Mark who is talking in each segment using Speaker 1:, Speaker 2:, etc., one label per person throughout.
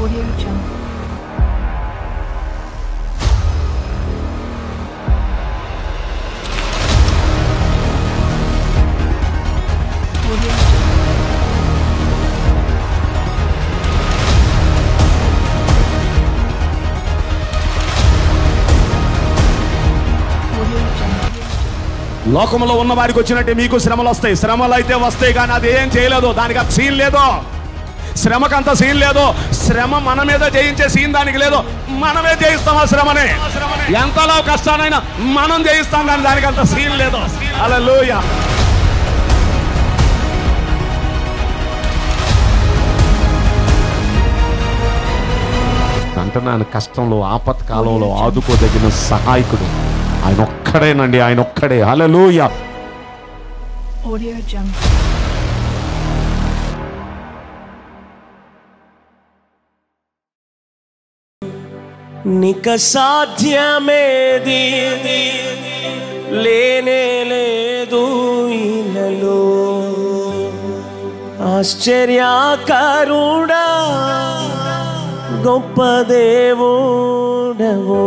Speaker 1: Audio Jungle. Audio Jungle. Audio Jungle.
Speaker 2: లోకంలో ఉన్న వారికి వచ్చినట్టే మీకు శ్రమలు వస్తాయి శ్రమలు అయితే వస్తాయి కానీ అది ఏం చేయలేదు దానికి అంత సీన్ లేదు శ్రమకంత సీన్ లేదు శ్రమ మన మీద జయించే సీన్ దానికి లేదు మనమే జయిస్తాం ఆ శ్రమని ఎంతలో కష్టానైనా మనం జయిస్తాం కానీ దానికి అంత సీన్ లేదు అలా అంటున్నాను కష్టంలో ఆపత్కాలంలో ఆదుకోదగిన సహాయకుడు ఆయన ఒక్కడేనండి ఆయన ఒక్కడే హల్లెలూయా
Speaker 1: Audio Jungle.
Speaker 3: నిక సాధ్యమేది లేనే లేదు ఇలలో ఆశ్చర్యకరుడా గొప్ప దేవుడవో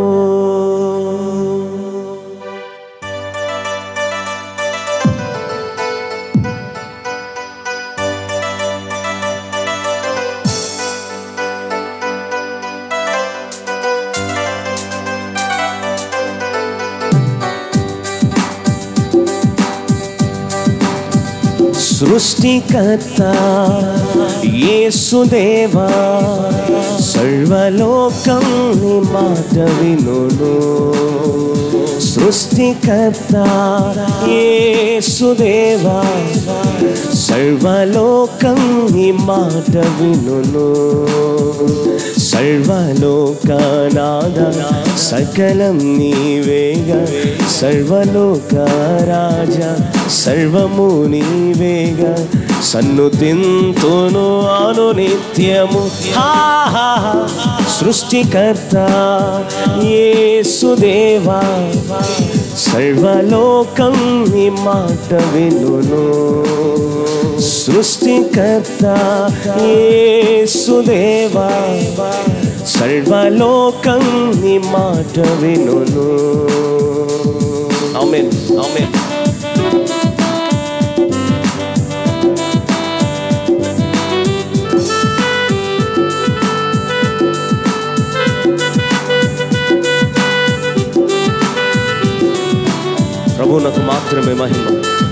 Speaker 3: సృష్టికర్త యేసుదేవా సర్వలోకం నీ మాట వినును సృష్టికర్త యేసుదేవా సర్వలోకం నీ మాట వినును సర్వలోకనాద సకలం నీవేగా సర్వలోక రాజా సర్వము నీవేగా సన్నుతింతును అను నిత్యము హా, హా, హా. సృష్టికర్త యేసుదేవా సర్వలోకం నీ మాట వినును సృష్టికర్త యేసుదేవా సర్వలోకం నీ మాట వినును ఆమేన్ ఆమేన్ ప్రభువునకు మాత్రమే మహిమ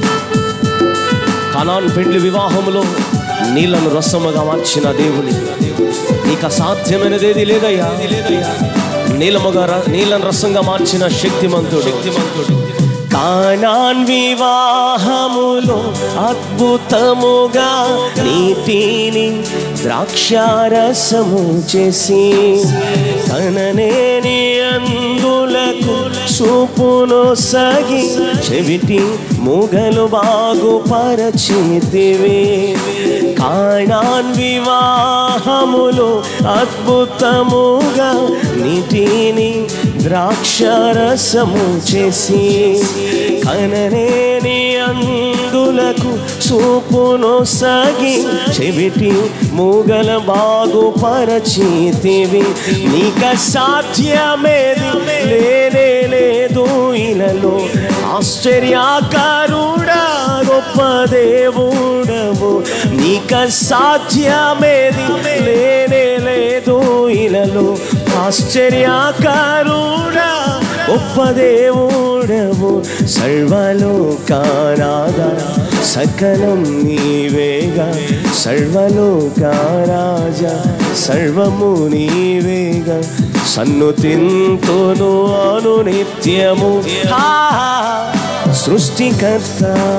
Speaker 3: కనాన్ పెండ్లి వివాహములో నీళ్లను రసముగా మార్చిన దేవుని నీకు అసాధ్యమైనదేది లేదయ్యా నీలముగా ర- నీళ్ళను రసంగా మార్చిన శక్తిమంతుడు శక్తిమంతుడు కానాన్ వివాహములో అద్భుతముగా నీటిని ద్రాక్షారసము చేసి కననేని అందులకు చూపును సగి చెవిటి మూగలు బాగుపరచితివి కాణాన్ వివాహములు అద్భుతముగా నీటిని ద్రాక్షరసము చేసి కననేని అందులకు చూపును సగి చెవిటి మూగల బాగుపరచితివి నీక సాధ్యమేది లేనే లేదు ఇలలో ఆశ్చర్యాకారుడా గొప్ప దేవుడవు నీక సాధ్యమేది లేనే లేదు ఇలలో ఆశ్చర్యాకారుడా గొప్ప దేవుడవు సర్వలోకారాధ సకలం నీవేగా సర్వలోకారాజ సర్వము నీవేగా సన్నుతింతును అను నిత్యము హా, సృష్టికర్త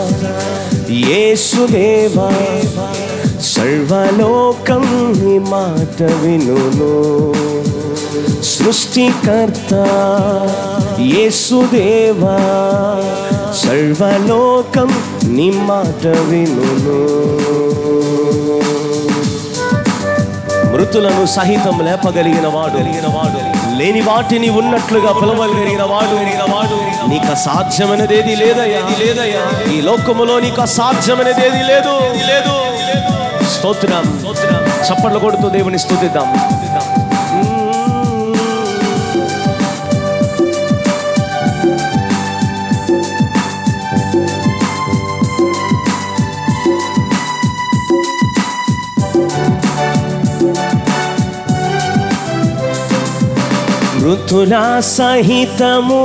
Speaker 3: యేసుదేవా సర్వలోకం నీ మాట వినును సృష్టికర్త యేసుదేవా సర్వలోకం నీ మాట వినును మృతులను సహితం లేపగలిగిన వాడు వాడు లేని వాటిని ఉన్నట్లుగా పిలవగలిగిన వాడు వాడు నీకు అసాధ్యమైనదేది లేదయ్యా లేదయ్యా ఈ లోకములో నీకు అసాధ్యమైనదేది లేదు లేదు స్తోత్రం చప్పట్లు కొడుతూ దేవుని స్తుతిద్దాం మృతుల సహితము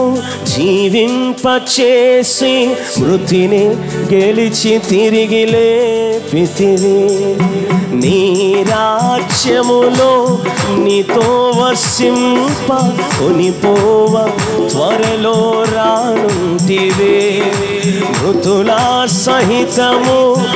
Speaker 3: జీవింపచేసి మృతిని గెలిచి తిరిగి లేపితివి నీ రాజ్యములో నీతో వసింప కొనిపోవ త్వరలో రానుంటివే మృతుల సహితము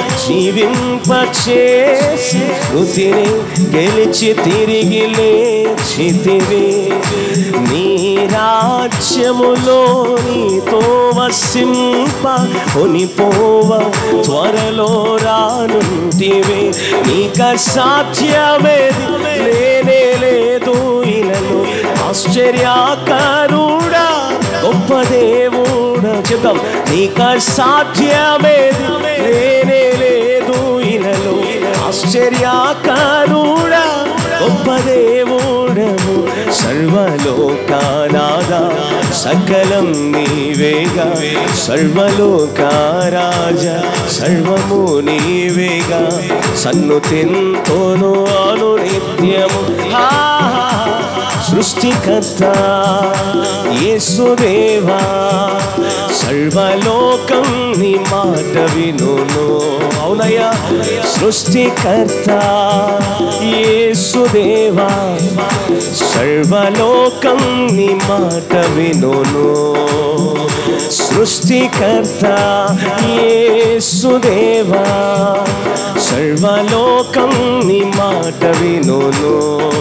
Speaker 3: జీవింపచేసి మృతిని గెలిచి తిరిగి లేచితివి నీ రాజ్యములో నీతో వసింప కొనిపోవ త్వరలో రానుంటివే నీక సాధ్యమేది లేనే లేదు ఇలను ఆశ్చర్యాకరుడా గొప్ప దేవుడా చెప్తాం నీక సాధ్యమేది లేనే లేదు ఇలలో ఆశ్చర్యాకరుడా గొప్ప దేవుడము సర్వలోకానాదా సకలం నీవేగా సర్వలోకారాజ సర్వము నీవేగా సన్ను తింతోను అను నిత్యము ఆ, సృష్టికర్త యేసుదేవా సర్వలోకం నీ మాట వినును అవునయ్యా సృష్టికర్త యేసుదేవా సర్వలోకం నీ మాట వినును సృష్టికర్త యేసుదేవా సర్వలోకం నీ మాట వినును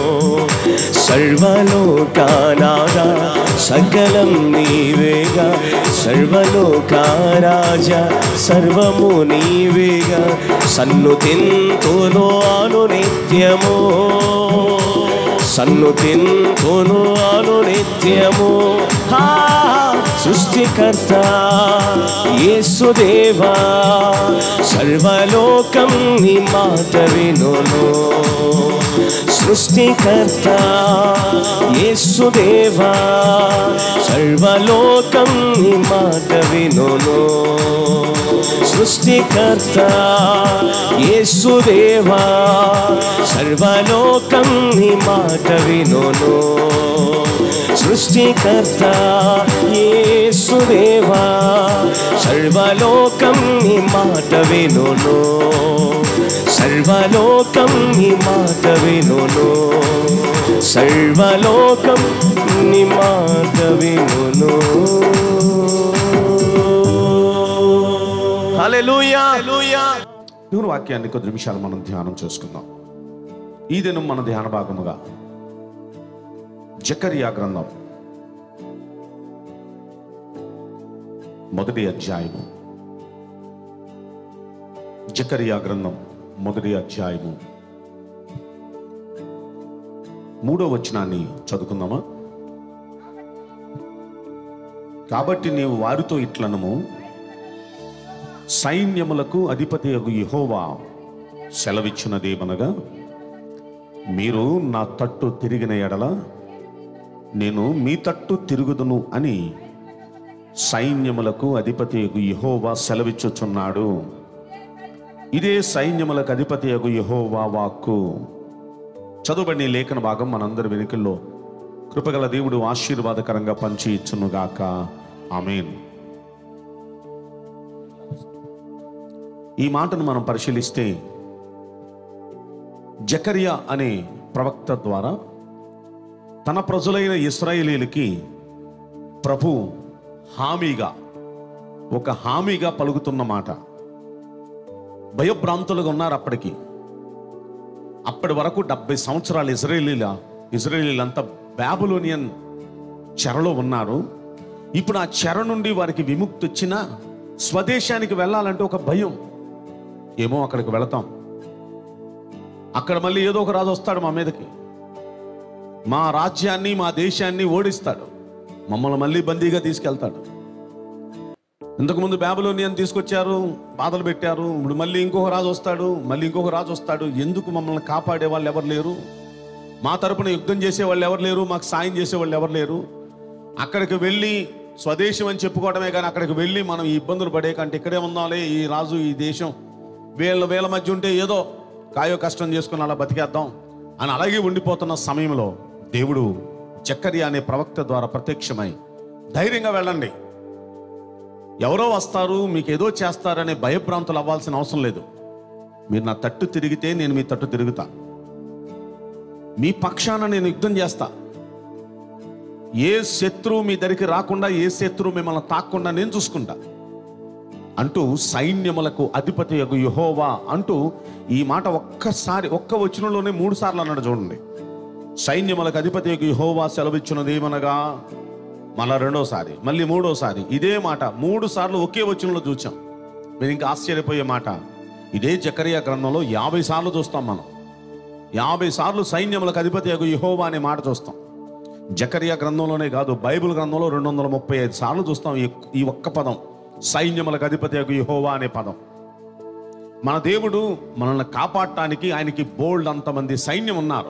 Speaker 3: సర్వలోకానాదా సకలం నీవేగా సర్వలోకారాజ సర్వము నీవేగా సన్ను తింతోను అను నిత్యము సన్ను తింతోను అను నిత్యము హా సృష్టికర్త యేసుదేవా సర్వలోకం నీ మాట వినును సృష్టికర్త యేసుదేవా సర్వలోకం నీ మాట వినును సృష్టికర్త యేసుదేవా సర్వలోకం నీ మాట వినును సృష్టికర్త యేసుదేవా సర్వలోకం నీ మాట వినును సర్వలోకం నీ మాట వినును సర్వలోకం నీ మాట వినును హల్లెలూయా
Speaker 2: దేవుని వాక్యాన్ని కొద్ది నిమిషాలు మనం ధ్యానం చేసుకుందాం ఈ దినం మన ధ్యాన భాగముగా జకరియా గ్రంథం మొదటి అధ్యాయము జకరియా గ్రంథం మొదటి అధ్యాయము మూడో వచనాన్ని చదువుకుందామా కాబట్టి నీవు వారితో ఇట్లనము సైన్యములకు అధిపతి యహోవా సెలవిచ్చినదేమనగా మీరు నా తట్టు తిరిగిన ఎడల నేను మీ తట్టు తిరుగుదును అని సైన్యములకు అధిపతి యహోవా సెలవిచ్చుచున్నాడు ఇదే సైన్యములకు అధిపతి యహోవా వాక్కు చదువుబడిన ఈ లేఖన భాగం మనందరి వెనుకల్లో కృపగల దేవుడు ఆశీర్వాదకరంగా పంచి ఇచ్చునుగాక ఆమెన్ ఈ మాటను మనం పరిశీలిస్తే జకరియా అనే ప్రవక్త ద్వారా తన ప్రజలైన ఇస్రాయేలీలకి ప్రభు హామీగా ఒక హామీగా పలుకుతున్న మాట భయభ్రాంతులుగా ఉన్నారు అప్పటికి అప్పటి వరకు డెబ్బై సంవత్సరాలు ఇజ్రాయేలీల ఇజ్రాయేలీలంతా బ్యాబులోనియన్ చెరలో ఉన్నారు ఇప్పుడు ఆ చెర నుండి వారికి విముక్తి వచ్చిన స్వదేశానికి వెళ్ళాలంటే ఒక భయం ఏమో అక్కడికి వెళతాం అక్కడ మళ్ళీ ఏదో ఒక రాజు వస్తాడు మా మీదకి మా రాజ్యాన్ని మా దేశాన్ని ఓడిస్తాడు మమ్మల్ని మళ్ళీ బందీగా తీసుకెళ్తాడు ఇంతకుముందు బ్యాబులోనియన్ తీసుకొచ్చారు బాధలు పెట్టారు ఇప్పుడు మళ్ళీ ఇంకొక రాజు వస్తాడు మళ్ళీ ఇంకొక రాజు వస్తాడు ఎందుకు మమ్మల్ని కాపాడే వాళ్ళు ఎవరు లేరు మా తరపున యుద్ధం చేసే వాళ్ళు ఎవరు లేరు మాకు సాయం చేసే వాళ్ళు ఎవరు లేరు అక్కడికి వెళ్ళి స్వదేశం అని చెప్పుకోవడమే కానీ అక్కడికి వెళ్ళి మనం ఈ ఇబ్బందులు పడే కంటే ఇక్కడే ఉందాంలే ఈ రాజు ఈ దేశం వీళ్ళ వీళ్ళ మధ్య ఉంటే ఏదో కాయో కష్టం చేసుకుని అలా బతికేద్దాం అని అలాగే ఉండిపోతున్న సమయంలో దేవుడు చక్కరి అనే ప్రవక్త ద్వారా ప్రత్యక్షమై ధైర్యంగా వెళ్ళండి ఎవరో వస్తారు మీకు ఏదో చేస్తారనే భయభ్రాంతులు అవ్వాల్సిన అవసరం లేదు మీరు నా తట్టు తిరిగితే నేను మీ తట్టు తిరుగుతా మీ పక్షాన నేను యుద్ధం చేస్తా ఏ శత్రువు మీ దగ్గరికి రాకుండా ఏ శత్రువు మిమ్మల్ని తాకుండా నేను చూసుకుంటా అంటూ సైన్యములకు అధిపతి యొక్క యహోవా అంటూ ఈ మాట ఒక్కసారి ఒక్క వచనంలోనే మూడు సార్లు అన్నాడు చూడండి సైన్యములకు అధిపతి యొక్క యహోవా సెలవిచ్చినది ఏమనగా మళ్ళా రెండోసారి మళ్ళీ మూడోసారి ఇదే మాట మూడు సార్లు ఒకే వచనంలో చూచాం మీరు ఇంకా ఆశ్చర్యపోయే మాట ఇదే జకరియా గ్రంథంలో యాభై సార్లు చూస్తాం మనం యాభై సార్లు సైన్యములకు అధిపతి యొక్క యహోవా అనే మాట చూస్తాం జకరియా గ్రంథంలోనే కాదు బైబిల్ గ్రంథంలో రెండు వందల ముప్పై ఐదు సార్లు చూస్తాం ఈ ఈ ఒక్క పదం సైన్యములకు అధిపతి యొక్క యహోవా అనే పదం మన దేవుడు మనల్ని కాపాడటానికి ఆయనకి బోల్డ్ అంతమంది సైన్యం ఉన్నారు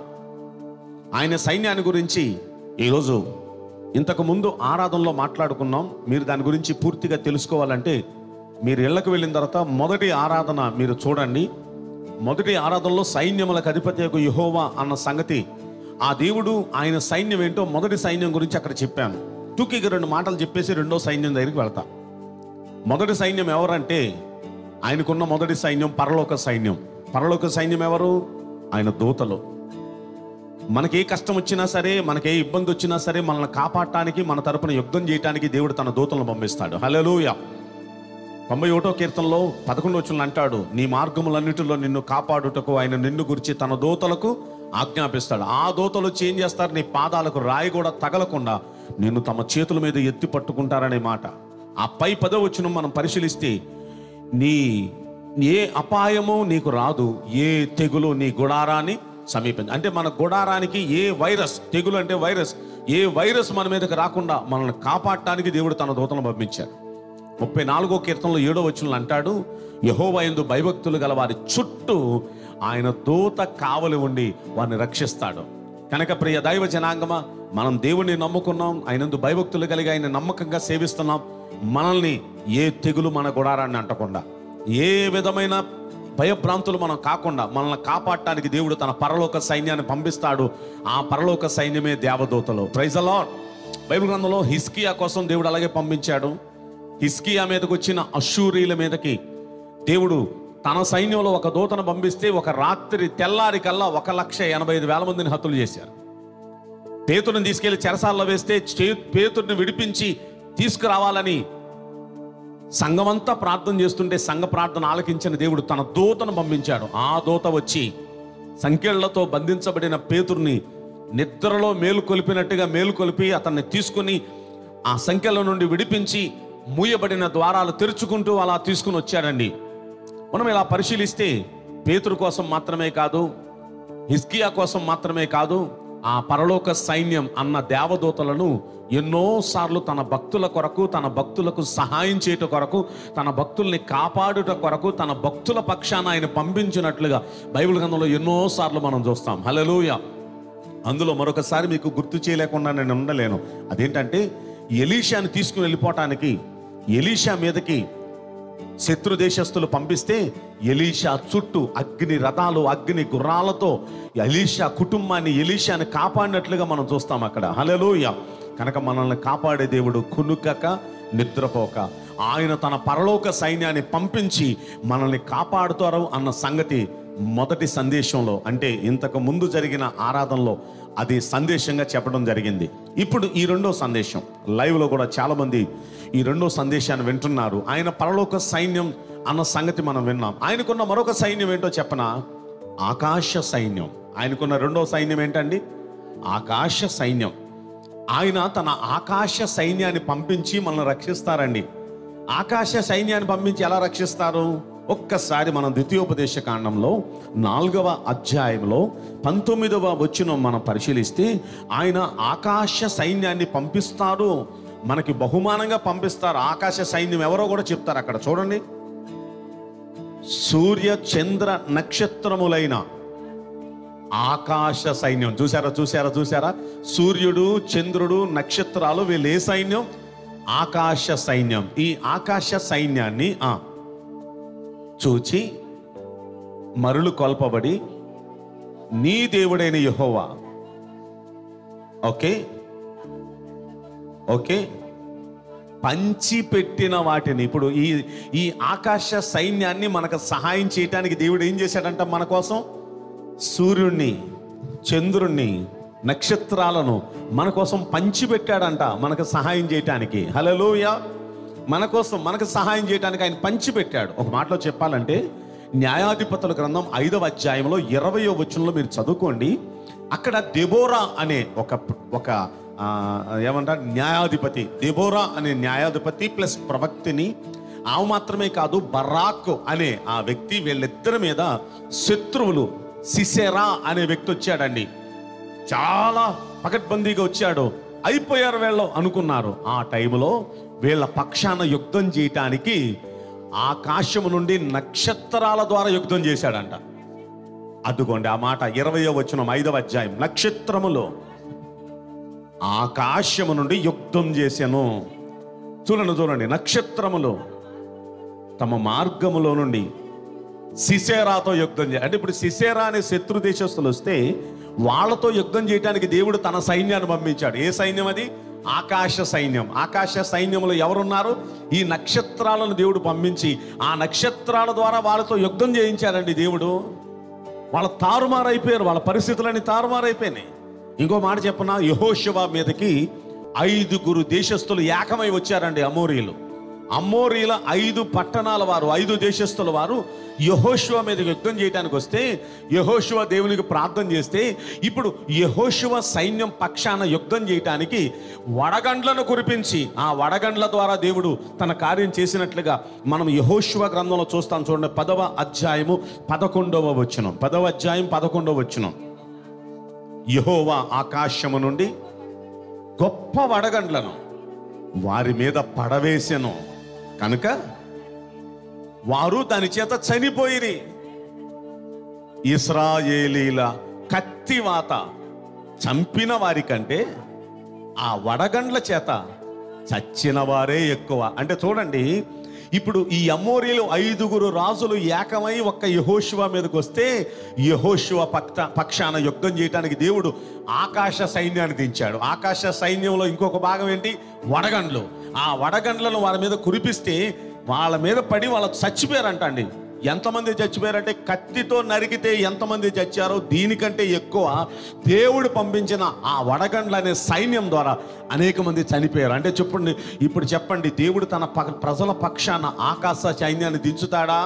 Speaker 2: ఆయన సైన్యాన్ని గురించి ఈరోజు ఇంతకు ముందు ఆరాధనలో మాట్లాడుకున్నాం మీరు దాని గురించి పూర్తిగా తెలుసుకోవాలంటే మీరు ఇళ్ళకు వెళ్ళిన తర్వాత మొదటి ఆరాధన మీరు చూడండి మొదటి ఆరాధనలో సైన్యములకు అధిపతి యొక్క యహోవా అన్న సంగతి ఆ దేవుడు ఆయన సైన్యం ఏంటో మొదటి సైన్యం గురించి అక్కడ చెప్పాను టూకీగా రెండు మాటలు చెప్పేసి రెండో సైన్యం దగ్గరికి వెళ్తా మొదటి సైన్యం ఎవరంటే ఆయనకున్న మొదటి సైన్యం పరలోక సైన్యం పరలోక సైన్యం ఎవరు ఆయన దూతలు మనకి ఏ కష్టం వచ్చినా సరే మనకి ఏ ఇబ్బంది వచ్చినా సరే మనల్ని కాపాడటానికి మన తరపున యుద్ధం చేయటానికి దేవుడు తన దూతలను పంపిస్తాడు హలోయ తొంభై ఒకటో కీర్తనలో పదకొండు వచ్చిన అంటాడు నీ మార్గములన్నిటిలో నిన్ను కాపాడుటకు ఆయన నిన్ను గురించి తన దూతలకు ఆజ్ఞాపిస్తాడు ఆ దూతలు వచ్చి ఏం చేస్తారు నీ పాదాలకు రాయి కూడా తగలకుండా నిన్ను తమ చేతుల మీద ఎత్తి పట్టుకుంటారనే మాట ఆ పై పదో వచ్చిన మనం పరిశీలిస్తే నీ ఏ అపాయము నీకు రాదు ఏ తెగులు నీ గుడారాన్ని సమీపించ అంటే మన గుడారానికి ఏ వైరస్ తెగులు అంటే వైరస్ ఏ వైరస్ మన మీదకి రాకుండా మనల్ని కాపాడటానికి దేవుడు తన దూతలను పంపించాడు ముప్పై నాలుగో కీర్తనలో ఏడో వచనంలో అంటాడు యహోవయందు భయభక్తులు గల వారి చుట్టూ ఆయన దూత కావలి ఉండి వారిని రక్షిస్తాడు కనుక ప్రియ దైవ జనాంగమా మనం దేవుణ్ణి నమ్ముకున్నాం ఆయనందు భయభక్తులు కలిగి ఆయన నమ్మకంగా సేవిస్తున్నాం మనల్ని ఏ తెగులు మన గుడారాన్ని అంటకుండా ఏ విధమైన భయభ్రాంతులు మనం కాకుండా మనల్ని కాపాడటానికి దేవుడు తన పరలోక సైన్యాన్ని పంపిస్తాడు ఆ పరలోక సైన్యమే దేవదూతలు ప్రైజ్ అలాడ్ బైబిల్ గ్రంథంలో హిస్కియా కోసం దేవుడు అలాగే పంపించాడు హిస్కియా మీదకి వచ్చిన అశూరీల మీదకి దేవుడు తన సైన్యంలో ఒక దూతను పంపిస్తే ఒక రాత్రి తెల్లారి కల్లా ఒక లక్ష ఎనభై ఐదు వేల మందిని హతులు చేశారు పేతుడిని తీసుకెళ్లి చెరసాల్లో వేస్తే చే- పేతుడిని విడిపించి తీసుకురావాలని సంఘమంతా ప్రార్థన చేస్తుంటే సంఘ ప్రార్థన ఆలకించిన దేవుడు తన దూతను పంపించాడు ఆ దూత వచ్చి సంఖ్యలతో బంధించబడిన పేతుర్ని నిద్రలో మేలుకొలిపినట్టుగా మేలుకొలిపి అతన్ని తీసుకుని ఆ సంఖ్యల నుండి విడిపించి మూయబడిన ద్వారాలు తెరుచుకుంటూ అలా తీసుకుని వచ్చాడండి మనం ఇలా పరిశీలిస్తే పేతురు కోసం మాత్రమే కాదు హిస్కియా కోసం మాత్రమే కాదు ఆ పరలోక సైన్యం అన్న దేవదూతలను ఎన్నోసార్లు తన భక్తుల కొరకు తన భక్తులకు సహాయం చేయట కొరకు తన భక్తుల్ని కాపాడుట కొరకు తన భక్తుల పక్షాన ఆయన పంపించినట్లుగా బైబిల్ గ్రంథంలో ఎన్నోసార్లు మనం చూస్తాం హల్లెలూయా అందులో మరొకసారి మీకు గుర్తు చేయలేకుండా నేను ఉండలేను అదేంటంటే ఎలీషాని తీసుకుని వెళ్ళిపోవటానికి ఎలీషా మీదకి శత్రు దేశస్తులు పంపిస్తే ఎలీషా చుట్టూ అగ్ని రథాలు అగ్ని గుర్రాలతో ఎలీషా కుటుంబాన్ని ఎలీషాని కాపాడినట్లుగా మనం చూస్తాం అక్కడ హలలోయ కనుక మనల్ని కాపాడే దేవుడు కునుకక నిద్రపోక ఆయన తన పరలోక సైన్యాన్ని పంపించి మనల్ని కాపాడుతారు అన్న సంగతి మొదటి సందేశంలో అంటే ఇంతకు ముందు జరిగిన ఆరాధనలో అది సందేశంగా చెప్పడం జరిగింది ఇప్పుడు ఈ రెండో సందేశం లైవ్లో కూడా చాలా మంది ఈ రెండో సందేశాన్ని వింటున్నారు ఆయన పరలోక సైన్యం అన్న సంగతి మనం విన్నాం ఆయనకున్న మరొక సైన్యం ఏంటో చెప్పనా ఆకాశ సైన్యం ఆయనకున్న రెండో సైన్యం ఏంటండి ఆకాశ సైన్యం ఆయన తన ఆకాశ సైన్యాన్ని పంపించి మనల్ని రక్షిస్తారండి ఆకాశ సైన్యాన్ని పంపించి ఎలా రక్షిస్తారు ఒక్కసారి మనం ద్వితీయోపదేశ కాండంలో నాలుగవ అధ్యాయంలో పంతొమ్మిదవ వచ్చిన మనం పరిశీలిస్తే ఆయన ఆకాశ సైన్యాన్ని పంపిస్తారు మనకి బహుమానంగా పంపిస్తారు ఆకాశ సైన్యం ఎవరో కూడా చెప్తారు అక్కడ చూడండి సూర్య చంద్ర నక్షత్రములైన ఆకాశ సైన్యం చూసారా చూసారా చూసారా సూర్యుడు చంద్రుడు నక్షత్రాలు వీళ్ళు ఏ సైన్యం ఆకాశ సైన్యం ఈ ఆకాశ సైన్యాన్ని ఆ, చూచి మరులు కొల్పబడి నీ దేవుడైన యెహోవా ఓకే ఓకే పంచిపెట్టిన వాటిని ఇప్పుడు ఈ ఈ ఆకాశ సైన్యాన్ని మనకు సహాయం చేయటానికి దేవుడు ఏం చేశాడంట మన కోసం సూర్యుణ్ణి చంద్రుణ్ణి నక్షత్రాలను మన కోసం పంచిపెట్టాడంట మనకు సహాయం చేయటానికి హలోయ మన కోసం మనకు సహాయం చేయటానికి ఆయన పంచిపెట్టాడు ఒక మాటలో చెప్పాలంటే న్యాయాధిపతుల గ్రంథం ఐదవ అధ్యాయంలో ఇరవయో వచనంలో మీరు చదువుకోండి అక్కడ దెబోరా అనే ఒక ఒక ఆ, ఏమంటారు న్యాయాధిపతి దెబోరా అనే న్యాయాధిపతి ప్లస్ ప్రవక్తిని ఆమె మాత్రమే కాదు బరాక్ అనే ఆ వ్యక్తి వీళ్ళిద్దరి మీద శత్రువులు సిసెరా అనే వ్యక్తి వచ్చాడండి చాలా పకడ్బందీగా వచ్చాడు అయిపోయారు వీళ్ళు అనుకున్నారు ఆ టైంలో వీళ్ళ పక్షాన యుద్ధం చేయటానికి ఆకాశము నుండి నక్షత్రాల ద్వారా యుద్ధం చేశాడంట అదుగోండి ఆ మాట ఇరవయో వచనం ఐదవ అధ్యాయం నక్షత్రములో ఆకాశము నుండి యుద్ధం చేశాను చూడండి చూడండి నక్షత్రములు తమ మార్గములో నుండి సిసేరాతో యుద్ధం చేయ అంటే ఇప్పుడు సిసేరా అనే శత్రు దేశస్తులు వస్తే వాళ్ళతో యుద్ధం చేయడానికి దేవుడు తన సైన్యాన్ని పంపించాడు ఏ సైన్యం అది ఆకాశ సైన్యం ఆకాశ సైన్యంలో ఎవరున్నారు ఈ నక్షత్రాలను దేవుడు పంపించి ఆ నక్షత్రాల ద్వారా వాళ్ళతో యుద్ధం చేయించాడండి దేవుడు వాళ్ళ తారుమారైపోయారు వాళ్ళ పరిస్థితులన్నీ తారుమారైపోయినాయి ఇంకో మాట చెప్పన యహోశివ మీదకి ఐదుగురు దేశస్తులు ఏకమై వచ్చారండి అమోరీలు అమ్మోరీల ఐదు పట్టణాల వారు ఐదు దేశస్తుల వారు యహోశివ మీద యుద్ధం చేయడానికి వస్తే యహోశివ దేవునికి ప్రార్థన చేస్తే ఇప్పుడు యహోశివ సైన్యం పక్షాన యుద్ధం చేయటానికి వడగండ్లను కురిపించి ఆ వడగండ్ల ద్వారా దేవుడు తన కార్యం చేసినట్లుగా మనం యహోశివ గ్రంథంలో చూస్తాం చూడండి పదవ అధ్యాయము పదకొండవ వచనం పదవ అధ్యాయం పదకొండవ వచనం యహోవా ఆకాశము నుండి గొప్ప వడగండ్లను వారి మీద పడవేసెను కనుక వారు దాని చేత చనిపోయిరి ఇస్రాయేలీల కత్తివాత చంపిన వారి కంటే ఆ వడగండ్ల చేత చచ్చిన వారే ఎక్కువ అంటే చూడండి ఇప్పుడు ఈ అమ్మోరీలు ఐదుగురు రాజులు ఏకమై ఒక్క యహోశివ మీదకి వస్తే యహోశివ పక్ష పక్షాన యుద్ధం చేయడానికి దేవుడు ఆకాశ సైన్యాన్ని దించాడు ఆకాశ సైన్యంలో ఇంకొక భాగం ఏంటి వడగండ్లు ఆ వడగండ్లను వాళ్ళ మీద కురిపిస్తే వాళ్ళ మీద పడి వాళ్ళు చచ్చిపోయారంట అండి ఎంతమంది చచ్చిపోయారంటే కత్తితో నరికితే ఎంతమంది చచ్చారో దీనికంటే ఎక్కువ దేవుడు పంపించిన ఆ వడగండ్ల అనే సైన్యం ద్వారా అనేక మంది చనిపోయారు అంటే చెప్పండి ఇప్పుడు చెప్పండి దేవుడు తన ప- ప్రజల పక్షాన ఆకాశ సైన్యాన్ని దించుతాడా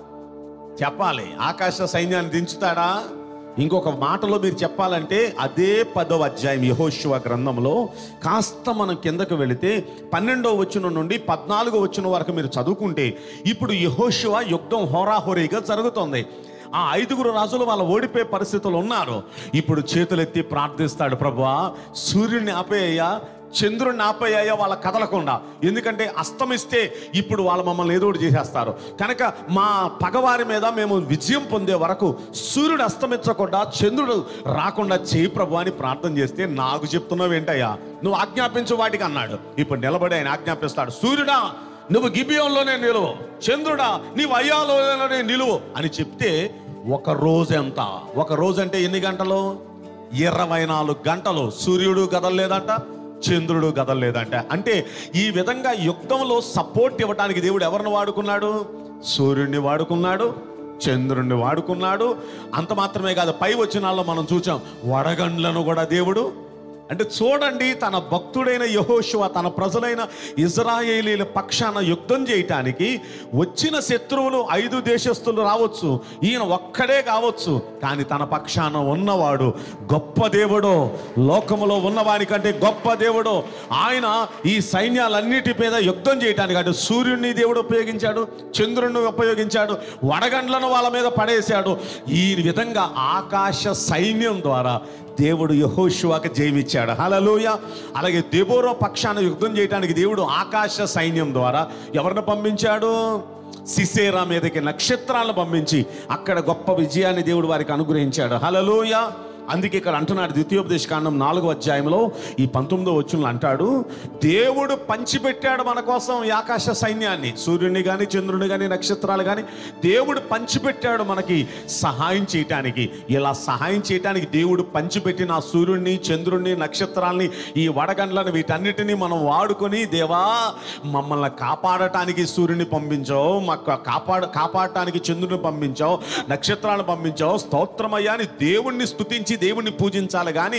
Speaker 2: చెప్పాలి ఆకాశ సైన్యాన్ని దించుతాడా ఇంకొక మాటలో మీరు చెప్పాలంటే అదే పదవ అధ్యాయం యహోశివ గ్రంథంలో కాస్త మనం కిందకు వెళితే పన్నెండో వచ్చిన నుండి పద్నాలుగో వచ్చిన వరకు మీరు చదువుకుంటే ఇప్పుడు యహోశివ యుద్ధం హోరాహోరీగా జరుగుతోంది ఆ ఐదుగురు రాజులు వాళ్ళు ఓడిపోయే పరిస్థితులు ఉన్నారు ఇప్పుడు చేతులెత్తి ప్రార్థిస్తాడు ప్రభువా సూర్యుడిని ఆపేయ్యా చంద్రుడిని ఆపయ్యాయో వాళ్ళ కదలకుండా ఎందుకంటే అస్తమిస్తే ఇప్పుడు వాళ్ళు మమ్మల్ని ఏదో ఒకటి చేసేస్తారు కనుక మా పగవారి మీద మేము విజయం పొందే వరకు సూర్యుడు అస్తమించకుండా చంద్రుడు రాకుండా చేయి ప్రభు అని ప్రార్థన చేస్తే నాకు చెప్తున్నావు ఏంటయ్యా నువ్వు ఆజ్ఞాపించు వాటికి అన్నాడు ఇప్పుడు నిలబడి ఆయన ఆజ్ఞాపిస్తాడు సూర్యుడా నువ్వు గిబియంలోనే నిలువు చంద్రుడా నీవు అయ్యాలోనే నిలువు అని చెప్తే ఒక రోజు ఎంత ఒక రోజు అంటే ఎన్ని గంటలు ఇరవై నాలుగు గంటలు సూర్యుడు కదలలేదంట చంద్రుడు కదలలేదంట అంటే ఈ విధంగా యుద్ధంలో సపోర్ట్ ఇవ్వడానికి దేవుడు ఎవరిని వాడుకున్నాడు సూర్యుడిని వాడుకున్నాడు చంద్రుడిని వాడుకున్నాడు అంత మాత్రమే కాదు పై వచ్చినాల్లో మనం చూసాం వడగండ్లను కూడా దేవుడు అంటే చూడండి తన భక్తుడైన యహోశివ తన ప్రజలైన ఇజ్రాయేలీల పక్షాన యుద్ధం చేయటానికి వచ్చిన శత్రువులు ఐదు దేశస్తులు రావచ్చు ఈయన ఒక్కడే కావచ్చు కానీ తన పక్షాన ఉన్నవాడు గొప్ప దేవుడు లోకములో ఉన్నవానికంటే గొప్ప దేవుడు ఆయన ఈ సైన్యాలన్నిటి మీద యుద్ధం చేయటానికి అంటే సూర్యుడిని దేవుడు ఉపయోగించాడు చంద్రుడిని ఉపయోగించాడు వడగండ్లను వాళ్ళ మీద పడేశాడు ఈ విధంగా ఆకాశ సైన్యం ద్వారా దేవుడు యహోషువాకి జయమిచ్చాడు హలలోయ అలాగే దెబోరో పక్షాన యుద్ధం చేయడానికి దేవుడు ఆకాశ సైన్యం ద్వారా ఎవరిని పంపించాడు సిసేరా మీదకి నక్షత్రాలను పంపించి అక్కడ గొప్ప విజయాన్ని దేవుడు వారికి అనుగ్రహించాడు హలలోయ అందుకే ఇక్కడ అంటున్నాడు ద్వితీయోపదేశ కాండం నాలుగో అధ్యాయంలో ఈ పంతొమ్మిదో వచ్చులు అంటాడు దేవుడు పంచిపెట్టాడు మన కోసం ఈ ఆకాశ సైన్యాన్ని సూర్యుని కానీ చంద్రుని కానీ నక్షత్రాలు కానీ దేవుడు పంచిపెట్టాడు మనకి సహాయం చేయటానికి ఇలా సహాయం చేయటానికి దేవుడు పంచిపెట్టిన ఆ సూర్యుడిని చంద్రుడిని నక్షత్రాల్ని ఈ వడగండ్లను వీటన్నిటినీ మనం వాడుకొని దేవా మమ్మల్ని కాపాడటానికి సూర్యుని పంపించావు మాకు కాపాడ కాపాడటానికి చంద్రుని పంపించావు నక్షత్రాలను పంపించావు స్తోత్రమయ్యా అని దేవుణ్ణి స్తుతించి దేవుణ్ణి పూజించాలి కానీ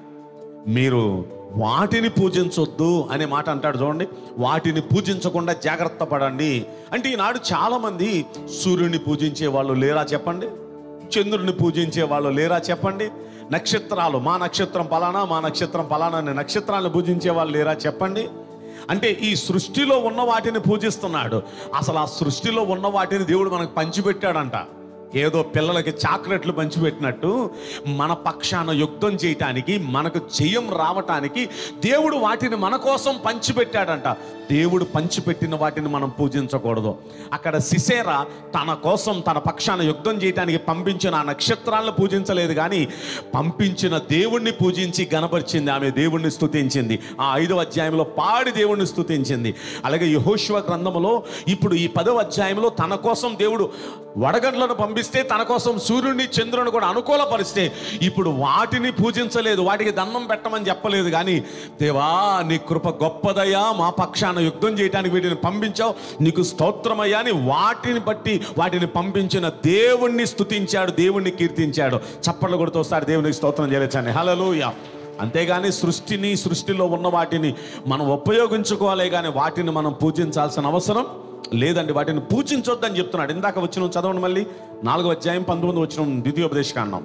Speaker 2: మీరు వాటిని పూజించొద్దు అనే మాట అంటాడు చూడండి వాటిని పూజించకుండా జాగ్రత్త పడండి అంటే ఈనాడు చాలామంది సూర్యుని పూజించే వాళ్ళు లేరా చెప్పండి చంద్రుని పూజించే వాళ్ళు లేరా చెప్పండి నక్షత్రాలు మా నక్షత్రం పలానా మా నక్షత్రం పలానా అనే నక్షత్రాలను పూజించే వాళ్ళు లేరా చెప్పండి అంటే ఈ సృష్టిలో ఉన్న వాటిని పూజిస్తున్నాడు అసలు ఆ సృష్టిలో ఉన్న వాటిని దేవుడు మనకు పంచిపెట్టాడంట ఏదో పిల్లలకి చాక్లెట్లు పంచిపెట్టినట్టు మన పక్షాన యుద్ధం చేయటానికి మనకు జయం రావటానికి దేవుడు వాటిని మన కోసం పంచిపెట్టాడంట దేవుడు పంచిపెట్టిన వాటిని మనం పూజించకూడదు అక్కడ సిసేరా తన కోసం తన పక్షాన యుద్ధం చేయటానికి పంపించిన ఆ నక్షత్రాలను పూజించలేదు కానీ పంపించిన దేవుణ్ణి పూజించి గనపరిచింది ఆమె దేవుణ్ణి స్తుతించింది ఆ ఐదవ అధ్యాయంలో పాడి దేవుణ్ణి స్తుతించింది అలాగే యహోశివ గ్రంథములో ఇప్పుడు ఈ పదవ అధ్యాయంలో తన కోసం దేవుడు వడగండ్లను పంపిస్తే తన కోసం సూర్యుడిని చంద్రుని కూడా అనుకూలపరిస్తే ఇప్పుడు వాటిని పూజించలేదు వాటికి దండం పెట్టమని చెప్పలేదు కానీ దేవా నీ కృప గొప్పదయ్యా మా పక్షాన యుద్ధం చేయడానికి వీటిని పంపించావు నీకు స్తోత్రమయ్యా అని వాటిని బట్టి వాటిని పంపించిన దేవుణ్ణి స్తుతించాడు దేవుణ్ణి కీర్తించాడు చప్పట్లు కొడుతూ వస్తాడు దేవునికి స్తోత్రం చేయలేచండి హలలుయ అంతేగాని సృష్టిని సృష్టిలో ఉన్న వాటిని మనం ఉపయోగించుకోవాలి కానీ వాటిని మనం పూజించాల్సిన అవసరం లేదండి వాటిని పూజించొద్దని చెప్తున్నాడు ఇందాక వచ్చిన చదవండి మళ్ళీ నాలుగో అధ్యాయం పంతొమ్మిది వచ్చిన ద్వితీయోపదేశ కాండం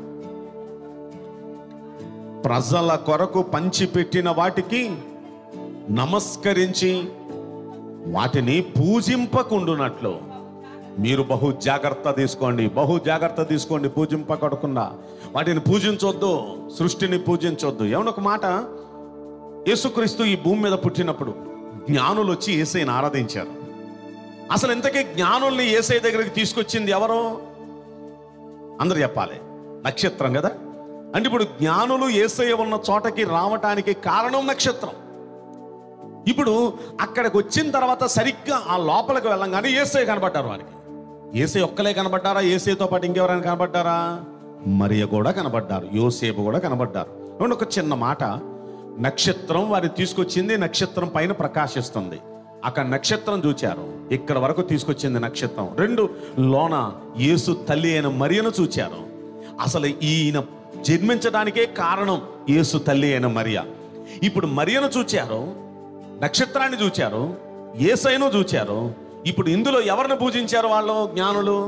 Speaker 2: ప్రజల కొరకు పంచిపెట్టిన వాటికి నమస్కరించి వాటిని పూజింపకుండునట్లు మీరు బహు జాగ్రత్త తీసుకోండి బహు జాగ్రత్త తీసుకోండి పూజింపకడకుండా వాటిని పూజించొద్దు సృష్టిని పూజించొద్దు ఏమన్నా ఒక మాట యేసుక్రీస్తు ఈ భూమి మీద పుట్టినప్పుడు జ్ఞానులు వచ్చి ఏసైని ఆరాధించారు అసలు ఇంతకీ జ్ఞానుల్ని ఏసై దగ్గరికి తీసుకొచ్చింది ఎవరు అందరు చెప్పాలి నక్షత్రం కదా అంటే ఇప్పుడు జ్ఞానులు ఏసై ఉన్న చోటకి రావటానికి కారణం నక్షత్రం ఇప్పుడు అక్కడికి వచ్చిన తర్వాత సరిగ్గా ఆ లోపలికి వెళ్ళంగానే ఏసై కనబడ్డారు వారికి ఏసై ఒక్కలే కనబడ్డారా ఏసైతో పాటు ఇంకెవరైనా కనబడ్డారా మరియ కూడా కనబడ్డారు యోసేపు కూడా కనబడ్డారు ఏమంటే ఒక చిన్న మాట నక్షత్రం వారిని తీసుకొచ్చింది నక్షత్రం పైన ప్రకాశిస్తుంది అక్కడ నక్షత్రం చూచారు ఇక్కడ వరకు తీసుకొచ్చింది నక్షత్రం రెండు లోన యేసు తల్లి అయిన మరియను చూచారు అసలు ఈయన జన్మించడానికే కారణం యేసు తల్లి అయిన మరియ ఇప్పుడు మరియను చూచారు నక్షత్రాన్ని చూచారు ఏసైను చూచారు ఇప్పుడు ఇందులో ఎవరిని పూజించారు వాళ్ళు జ్ఞానులు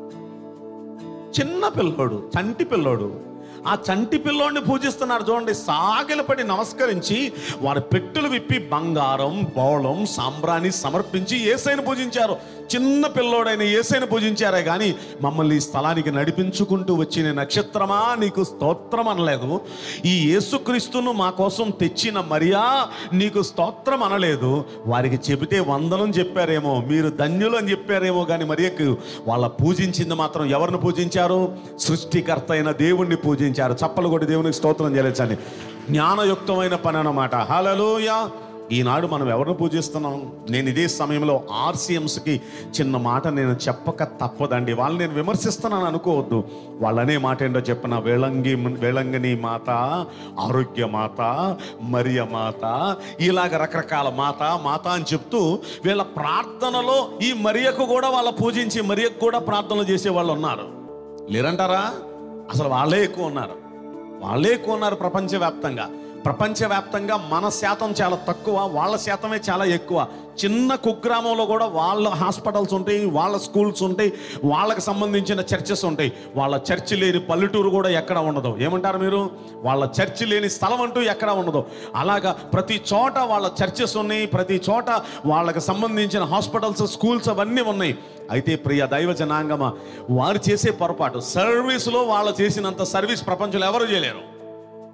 Speaker 2: చిన్న పిల్లోడు చంటి పిల్లోడు ఆ చంటి పిల్లోడిని పూజిస్తున్నారు చూడండి సాగిలపడి నమస్కరించి వారి పెట్టులు విప్పి బంగారం బౌళం సాంబ్రాన్ని సమర్పించి ఏసైని పూజించారు చిన్న పిల్లోడైన ఏసైని పూజించారే కానీ మమ్మల్ని ఈ స్థలానికి నడిపించుకుంటూ వచ్చిన నక్షత్రమా నీకు స్తోత్రం అనలేదు ఈ యేసుక్రీస్తును మా కోసం తెచ్చిన మరియా నీకు స్తోత్రం అనలేదు వారికి చెబితే వందనం చెప్పారేమో మీరు ధన్యులు అని చెప్పారేమో కానీ మరియకు వాళ్ళ పూజించింది మాత్రం ఎవరిని పూజించారు సృష్టికర్త అయిన దేవుణ్ణి పూజించారు చప్పలు కొట్టి దేవునికి స్తోత్రం చేయలేచండి జ్ఞానయుక్తమైన పని అన్నమాట హలలోయ ఈనాడు మనం ఎవరిని పూజిస్తున్నాం నేను ఇదే సమయంలో ఆర్సీఎంస్కి చిన్న మాట నేను చెప్పక తప్పదండి వాళ్ళని నేను విమర్శిస్తున్నాను అనుకోవద్దు వాళ్ళనే మాట ఏంటో చెప్పిన వేళంగి వేళంగిని మాత ఆరోగ్య మాత మరియ మాత ఇలాగ రకరకాల మాత మాత అని చెప్తూ వీళ్ళ ప్రార్థనలో ఈ మరియకు కూడా వాళ్ళ పూజించి మరియకు కూడా ప్రార్థనలు చేసే వాళ్ళు ఉన్నారు లేరంటారా అసలు వాళ్ళే ఎక్కువ ఉన్నారు వాళ్ళే ఎక్కువ ఉన్నారు ప్రపంచవ్యాప్తంగా ప్రపంచవ్యాప్తంగా మన శాతం చాలా తక్కువ వాళ్ళ శాతమే చాలా ఎక్కువ చిన్న కుగ్రామంలో కూడా వాళ్ళ హాస్పిటల్స్ ఉంటాయి వాళ్ళ స్కూల్స్ ఉంటాయి వాళ్ళకి సంబంధించిన చర్చెస్ ఉంటాయి వాళ్ళ చర్చి లేని పల్లెటూరు కూడా ఎక్కడ ఉండదు ఏమంటారు మీరు వాళ్ళ చర్చి లేని స్థలం అంటూ ఎక్కడ ఉండదు అలాగా ప్రతి చోట వాళ్ళ చర్చెస్ ఉన్నాయి ప్రతి చోట వాళ్ళకి సంబంధించిన హాస్పిటల్స్ స్కూల్స్ అవన్నీ ఉన్నాయి అయితే ప్రియ దైవ జనాంగమ వారు చేసే పొరపాటు సర్వీస్లో వాళ్ళు చేసినంత సర్వీస్ ప్రపంచంలో ఎవరు చేయలేరు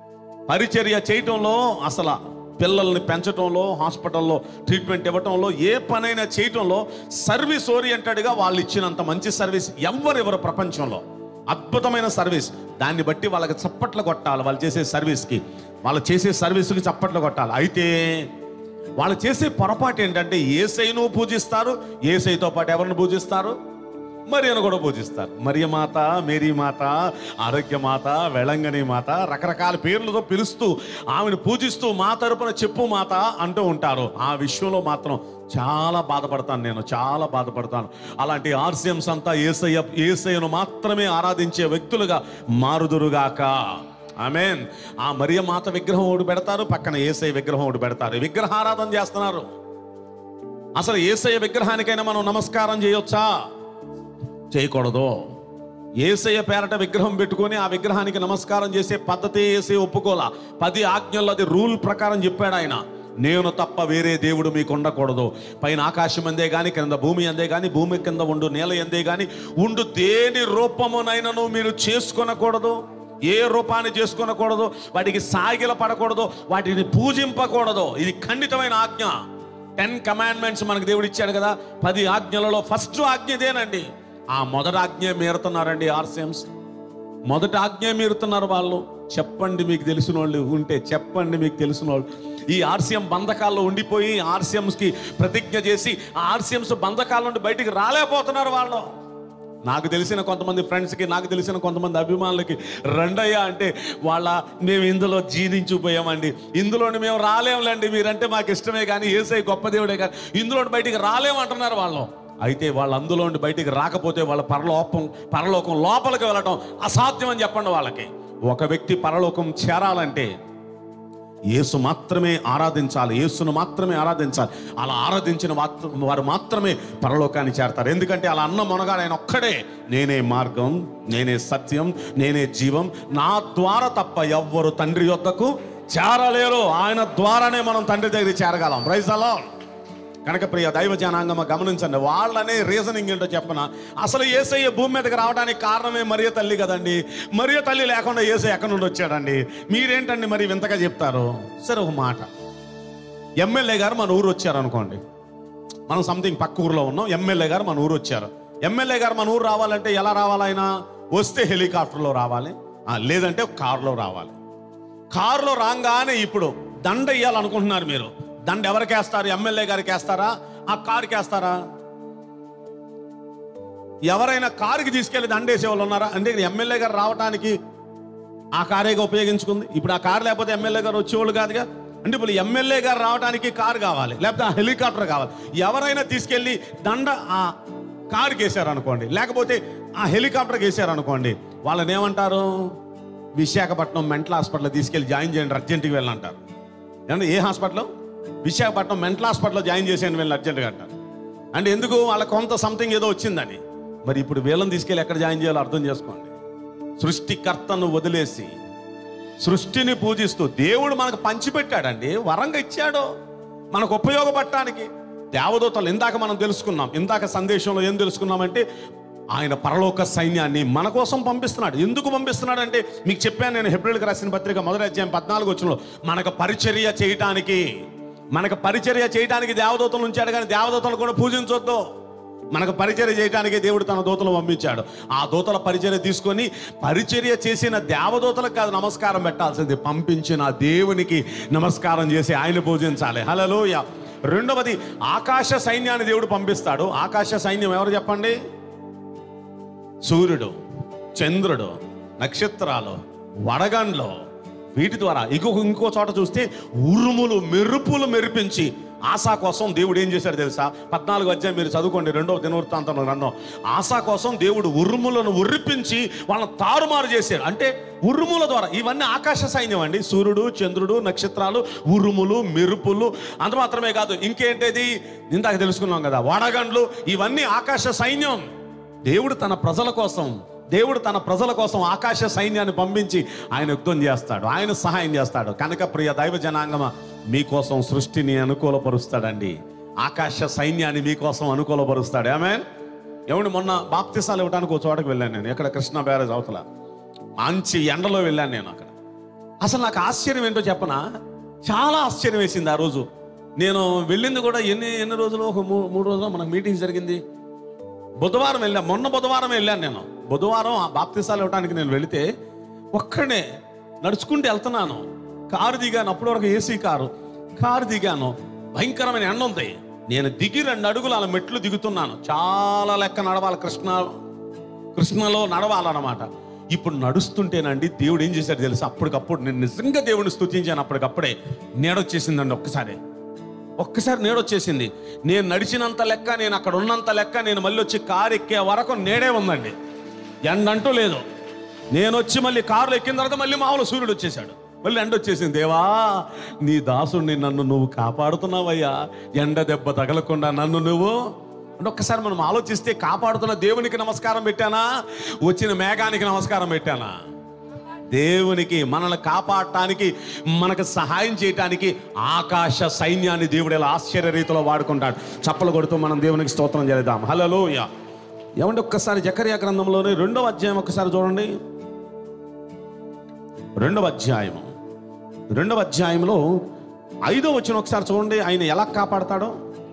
Speaker 2: పరిచర్య చేయటంలో అసలు పిల్లల్ని పెంచటంలో హాస్పిటల్లో ట్రీట్మెంట్ ఇవ్వటంలో ఏ పనైనా చేయటంలో సర్వీస్ ఓరియంటెడ్గా వాళ్ళు ఇచ్చినంత మంచి సర్వీస్ ఎవ్వరు ఎవరు ప్రపంచంలో అద్భుతమైన సర్వీస్ దాన్ని బట్టి వాళ్ళకి చప్పట్లు కొట్టాలి వాళ్ళు చేసే సర్వీస్కి వాళ్ళు చేసే సర్వీస్కి చప్పట్లు కొట్టాలి అయితే వాళ్ళు చేసే పొరపాటు ఏంటంటే ఏసైను పూజిస్తారు ఏసైతో పాటు ఎవరిని పూజిస్తారు మరియను కూడా పూజిస్తారు మరియ మాత మేరీ మాత ఆరోగ్య మాత వెళంగని మాత రకరకాల పేర్లతో పిలుస్తూ ఆమెను పూజిస్తూ మా తరపున చెప్పు మాత అంటూ ఉంటారు ఆ విషయంలో మాత్రం చాలా బాధపడతాను నేను చాలా బాధపడతాను అలాంటి ఆర్సిఎంస్ అంతా ఏసయ్య ఏసయ్యను మాత్రమే ఆరాధించే వ్యక్తులుగా మారుదురుగాక ఆమెన్ ఆ మరియ మాత విగ్రహం ఒకటి పెడతారు పక్కన ఏసై విగ్రహం ఒకటి పెడతారు విగ్రహారాధన చేస్తున్నారు అసలు ఏసయ్య విగ్రహానికైనా మనం నమస్కారం చేయొచ్చా చేయకూడదు ఏసయ్య పేరట విగ్రహం పెట్టుకొని ఆ విగ్రహానికి నమస్కారం చేసే పద్ధతి ఏసే ఒప్పుకోలా పది ఆజ్ఞల్లో అది రూల్ ప్రకారం చెప్పాడు ఆయన నేను తప్ప వేరే దేవుడు మీకు ఉండకూడదు పైన ఆకాశం అందే గాని కింద భూమి అందే గాని భూమి కింద ఉండు నేల ఎందే గాని ఉండు దేని రూపమునైనను మీరు చేసుకొనకూడదు ఏ రూపాన్ని చేసుకొనకూడదు వాటికి సాగిల పడకూడదు వాటిని పూజింపకూడదు ఇది ఖండితమైన ఆజ్ఞ టెన్ కమాండ్మెంట్స్ మనకు దేవుడు ఇచ్చాడు కదా పది ఆజ్ఞలలో ఫస్ట్ ఆజ్ఞ ఇదేనండి ఆ మొదటి ఆజ్ఞ మీరుతున్నారండి ఆర్సిఎంస్ మొదటి ఆజ్ఞ మీరుతున్నారు వాళ్ళు చెప్పండి మీకు తెలిసిన వాళ్ళు ఉంటే చెప్పండి మీకు తెలిసిన వాళ్ళు ఈ ఆర్సిఎం బంధకాల్లో ఉండిపోయి ఆర్సిఎంస్కి ప్రతిజ్ఞ చేసి ఆ ఆర్సిఎంస్ బంధకాల నుండి బయటికి రాలేకపోతున్నారు వాళ్ళు నాకు తెలిసిన కొంతమంది ఫ్రెండ్స్కి నాకు తెలిసిన కొంతమంది అభిమానులకి రండయ్యా అంటే వాళ్ళ మేము ఇందులో జీర్ణించిపోయామండి ఇందులోని మేము రాలేములేండి మీరంటే మాకు ఇష్టమే కానీ ఏసై గొప్ప దేవుడే కానీ ఇందులో బయటికి రాలేమంటున్నారు వాళ్ళు అయితే వాళ్ళు అందులో నుండి బయటికి రాకపోతే వాళ్ళ పరలోకం పరలోకం లోపలికి వెళ్ళటం అసాధ్యం అని చెప్పండి వాళ్ళకి ఒక వ్యక్తి పరలోకం చేరాలంటే యేసు మాత్రమే ఆరాధించాలి యేసును మాత్రమే ఆరాధించాలి అలా ఆరాధించిన మాత్ర- వారు మాత్రమే పరలోకాన్ని చేరతారు ఎందుకంటే అలా అన్న మొనగాడు ఆయన ఒక్కడే నేనే మార్గం నేనే సత్యం నేనే జీవం నా ద్వారా తప్ప ఎవ్వరు తండ్రి యొద్దకు చేరలేరు ఆయన ద్వారానే మనం తండ్రి దగ్గర చేరగలం రైజ్ అలా కనుక ప్రియ దైవ జనాంగమ గమనించండి వాళ్ళనే రీజనింగ్ ఏంటో చెప్పన అసలు ఏసయ్య భూమి మీదకి రావడానికి కారణమే మరియ తల్లి కదండి మరియ తల్లి లేకుండా ఏసై ఎక్కడి నుండి వచ్చాడండి మీరేంటండి మరి వింతగా చెప్తారు సరే ఒక మాట ఎమ్మెల్యే గారు మన ఊరు వచ్చారు అనుకోండి మనం సంథింగ్ పక్క ఊర్లో ఉన్నాం ఎమ్మెల్యే గారు మన ఊరు వచ్చారు ఎమ్మెల్యే గారు మన ఊరు రావాలంటే ఎలా రావాలి ఆయన వస్తే హెలికాప్టర్లో రావాలి ఆ, లేదంటే కారులో రావాలి కారులో రాగానే ఇప్పుడు దండ ఇవ్వాలనుకుంటున్నారు మీరు దండ ఎవరికి వేస్తారు ఎమ్మెల్యే గారికి వేస్తారా ఆ కారుకి వేస్తారా ఎవరైనా కారుకి తీసుకెళ్లి దండ వేసే వాళ్ళు ఉన్నారా అంటే ఇక్కడ ఎమ్మెల్యే గారు రావడానికి ఆ కారేగా ఉపయోగించుకుంది ఇప్పుడు ఆ కారు లేకపోతే ఎమ్మెల్యే గారు వచ్చేవాళ్ళు కాదుగా అంటే ఇప్పుడు ఎమ్మెల్యే గారు రావడానికి కారు కావాలి లేకపోతే ఆ హెలికాప్టర్ కావాలి ఎవరైనా తీసుకెళ్ళి దండ ఆ కారుకి వేసారు అనుకోండి లేకపోతే ఆ హెలికాప్టర్కి వేసారు అనుకోండి వాళ్ళని ఏమంటారు విశాఖపట్నం మెంటల్ హాస్పిటల్ తీసుకెళ్ళి జాయిన్ చేయండి అర్జెంటుగా వెళ్ళంటారు ఏమంటే ఏ హాస్పిటల్ విశాఖపట్నం మెంటల్ హాస్పిటల్లో జాయిన్ చేసేయండి వెళ్ళి అర్జెంటుగా అంటారు అంటే ఎందుకు వాళ్ళ కొంత సంథింగ్ ఏదో వచ్చిందని మరి ఇప్పుడు వీళ్ళని తీసుకెళ్ళి ఎక్కడ జాయిన్ చేయాలో అర్థం చేసుకోండి సృష్టికర్తను వదిలేసి సృష్టిని పూజిస్తూ దేవుడు మనకు పంచిపెట్టాడండి వరంగా ఇచ్చాడు మనకు ఉపయోగపడటానికి దేవదూతలు ఇందాక మనం తెలుసుకున్నాం ఇందాక సందేశంలో ఏం తెలుసుకున్నామంటే ఆయన పరలోక సైన్యాన్ని మన కోసం పంపిస్తున్నాడు ఎందుకు పంపిస్తున్నాడు అంటే మీకు చెప్పాను నేను హెబ్రిల్కి రాసిన పత్రిక మొదటి అధ్యాయం పద్నాలుగు వచ్చిన మనకు పరిచర్య చేయటానికి మనకు పరిచర్య చేయటానికి దేవదూతలు ఉంచాడు కానీ దేవదూతలు కూడా పూజించొద్దు మనకు పరిచర్య చేయడానికి దేవుడు తన దూతలు పంపించాడు ఆ దూతల పరిచర్య తీసుకొని పరిచర్య చేసిన దేవదూతలకు కాదు నమస్కారం పెట్టాల్సింది పంపించిన దేవునికి నమస్కారం చేసి ఆయన పూజించాలి హలోయ రెండవది ఆకాశ సైన్యాన్ని దేవుడు పంపిస్తాడు ఆకాశ సైన్యం ఎవరు చెప్పండి సూర్యుడు చంద్రుడు నక్షత్రాలు వడగండ్లు వీటి ద్వారా ఇంకొక ఇంకో చోట చూస్తే ఉరుములు మెరుపులు మెరిపించి ఆశా కోసం దేవుడు ఏం చేశాడు తెలుసా పద్నాలుగు అధ్యాయం మీరు చదువుకోండి రెండవ దినవృత్తాంతంలో గ్రంథం ఆశా కోసం దేవుడు ఉరుములను ఉర్రిపించి వాళ్ళని తారుమారు చేశాడు అంటే ఉరుముల ద్వారా ఇవన్నీ ఆకాశ సైన్యం అండి సూర్యుడు చంద్రుడు నక్షత్రాలు ఉరుములు మెరుపులు అంత మాత్రమే కాదు ఇంకేంటిది ఇందాక తెలుసుకున్నాం కదా వడగండ్లు ఇవన్నీ ఆకాశ సైన్యం దేవుడు తన ప్రజల కోసం దేవుడు తన ప్రజల కోసం ఆకాశ సైన్యాన్ని పంపించి ఆయన యుద్ధం చేస్తాడు ఆయన సహాయం చేస్తాడు కనుక ప్రియ దైవ జనాంగమ మీకోసం సృష్టిని అనుకూలపరుస్తాడండి ఆకాశ సైన్యాన్ని మీకోసం అనుకూలపరుస్తాడు ఆమె ఏమండి మొన్న బాప్తిసాలు ఇవ్వడానికి ఒక చోటకు వెళ్ళాను నేను ఎక్కడ కృష్ణా బ్యారేజ్ అవతల మంచి ఎండలో వెళ్ళాను నేను అక్కడ అసలు నాకు ఆశ్చర్యం ఏంటో చెప్పనా చాలా ఆశ్చర్యం వేసింది ఆ రోజు నేను వెళ్ళింది కూడా ఎన్ని ఎన్ని రోజులు ఒక మూ- మూడు రోజులు మనకు మీటింగ్ జరిగింది బుధవారం వెళ్ళాను మొన్న బుధవారం వెళ్ళాను నేను బుధవారం ఆ బాప్తిసాలు ఇవ్వడానికి నేను వెళితే ఒక్కడే నడుచుకుంటూ వెళ్తున్నాను కారు దిగాను అప్పటి వరకు ఏసీ కారు కారు దిగాను భయంకరమైన ఎండ ఉంది నేను దిగి రెండు అడుగులు అలా మెట్లు దిగుతున్నాను చాలా లెక్క నడవాలి కృష్ణ కృష్ణలో నడవాలన్నమాట ఇప్పుడు నడుస్తుంటేనండి దేవుడు ఏం చేశాడు తెలుసు అప్పటికప్పుడు నేను నిజంగా దేవుడిని స్తుతించాను అప్పటికప్పుడే నేడొచ్చేసిందండి ఒక్కసారి ఒక్కసారి నేడొచ్చేసింది నేను నడిచినంత లెక్క నేను అక్కడ ఉన్నంత లెక్క నేను మళ్ళీ వచ్చి కారు ఎక్కే వరకు నేడే ఉందండి ఎండంటూ లేదు నేను వచ్చి మళ్ళీ కారులో ఎక్కిన తర్వాత మళ్ళీ మామూలు సూర్యుడు వచ్చేసాడు మళ్ళీ ఎండ వచ్చేసింది దేవా నీ దాసుడిని నన్ను నువ్వు కాపాడుతున్నావయ్యా ఎండ దెబ్బ తగలకుండా నన్ను నువ్వు అంటే ఒక్కసారి మనం ఆలోచిస్తే కాపాడుతున్న దేవునికి నమస్కారం పెట్టానా వచ్చిన మేఘానికి నమస్కారం పెట్టానా దేవునికి మనల్ని కాపాడటానికి మనకు సహాయం చేయటానికి ఆకాశ సైన్యాన్ని దేవుడు ఇలా ఆశ్చర్య రీతిలో వాడుకుంటాడు చప్పలు కొడుతూ మనం దేవునికి స్తోత్రం చేద్దాం హలోయ ఏమంటే ఒక్కసారి జకర్యా గ్రంథంలోని రెండవ అధ్యాయం ఒక్కసారి చూడండి రెండవ అధ్యాయము రెండవ అధ్యాయంలో ఐదో వచ్చిన ఒకసారి చూడండి ఆయన ఎలా కాపాడతాడో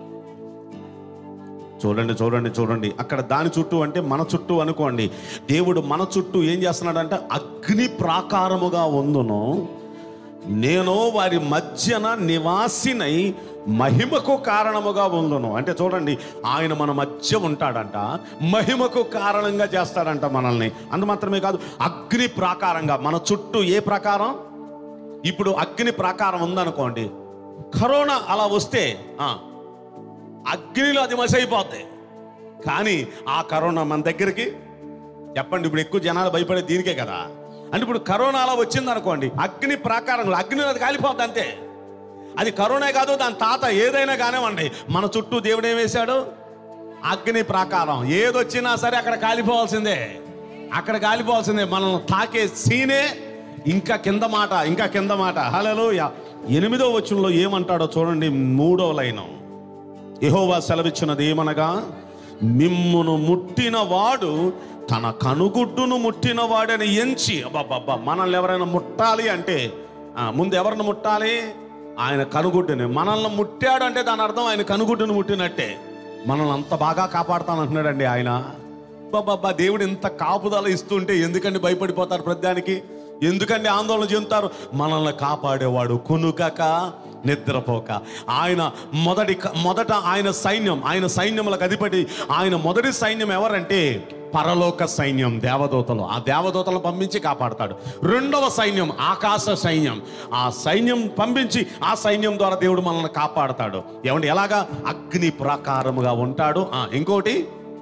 Speaker 2: చూడండి చూడండి చూడండి అక్కడ దాని చుట్టూ అంటే మన చుట్టూ అనుకోండి దేవుడు మన చుట్టూ ఏం చేస్తున్నాడంటే అగ్ని ప్రాకారముగా ఉందును నేను వారి మధ్యన నివాసినై మహిమకు కారణముగా ఉందును అంటే చూడండి ఆయన మన మధ్య ఉంటాడంట మహిమకు కారణంగా చేస్తాడంట మనల్ని అందు మాత్రమే కాదు అగ్ని ప్రాకారంగా మన చుట్టూ ఏ ప్రకారం ఇప్పుడు అగ్ని ప్రాకారం ఉందనుకోండి కరోనా అలా వస్తే ఆ, అగ్నిలో అది మసైపోతాయి కానీ ఆ కరోనా మన దగ్గరికి చెప్పండి ఇప్పుడు ఎక్కువ జనాలు భయపడే దీనికే కదా అంటే ఇప్పుడు కరోనా అలా వచ్చింది అనుకోండి అగ్ని ప్రాకారంలో అగ్నిలో అది కాలిపోద్ది అంతే అది కరోనా కాదు దాని తాత ఏదైనా కానివ్వండి మన చుట్టూ దేవుడు ఏం వేశాడు అగ్ని ప్రాకారం ఏదొచ్చినా సరే అక్కడ కాలిపోవాల్సిందే అక్కడ కాలిపోవాల్సిందే మనల్ని తాకే సీనే ఇంకా కింద మాట ఇంకా కింద మాట హలో ఎనిమిదో వచనంలో ఏమంటాడో చూడండి మూడో లైను యెహోవా సెలవిచ్చినది ఏమనగా మిమ్మును ముట్టిన వాడు తన కనుగుడ్డును ముట్టిన వాడని ఎంచి అబ్బాబ్బా మనల్ని ఎవరైనా ముట్టాలి అంటే ఆ, ముందు ఎవరిని ముట్టాలి ఆయన కనుగుడ్డుని మనల్ని ముట్టాడు అంటే దాని అర్థం ఆయన కనుగుడ్డును ముట్టినట్టే మనల్ని అంత బాగా కాపాడుతానంటున్నాడండి ఆయన బాబా దేవుడు ఇంత కాపుదల ఇస్తుంటే ఎందుకండి భయపడిపోతారు ప్రతిదానికి ఎందుకండి ఆందోళన చెందుతారు మనల్ని కాపాడేవాడు కునుకక నిద్రపోక ఆయన మొదటి మొదట ఆయన సైన్యం ఆయన సైన్యములకు అధిపతి ఆయన మొదటి సైన్యం ఎవరంటే పరలోక సైన్యం దేవదూతలు ఆ దేవదూతలను పంపించి కాపాడతాడు రెండవ సైన్యం ఆకాశ సైన్యం ఆ సైన్యం పంపించి ఆ సైన్యం ద్వారా దేవుడు మనల్ని కాపాడతాడు ఏమండి ఎలాగా అగ్ని ప్రాకారముగా ఉంటాడు ఆ, ఇంకోటి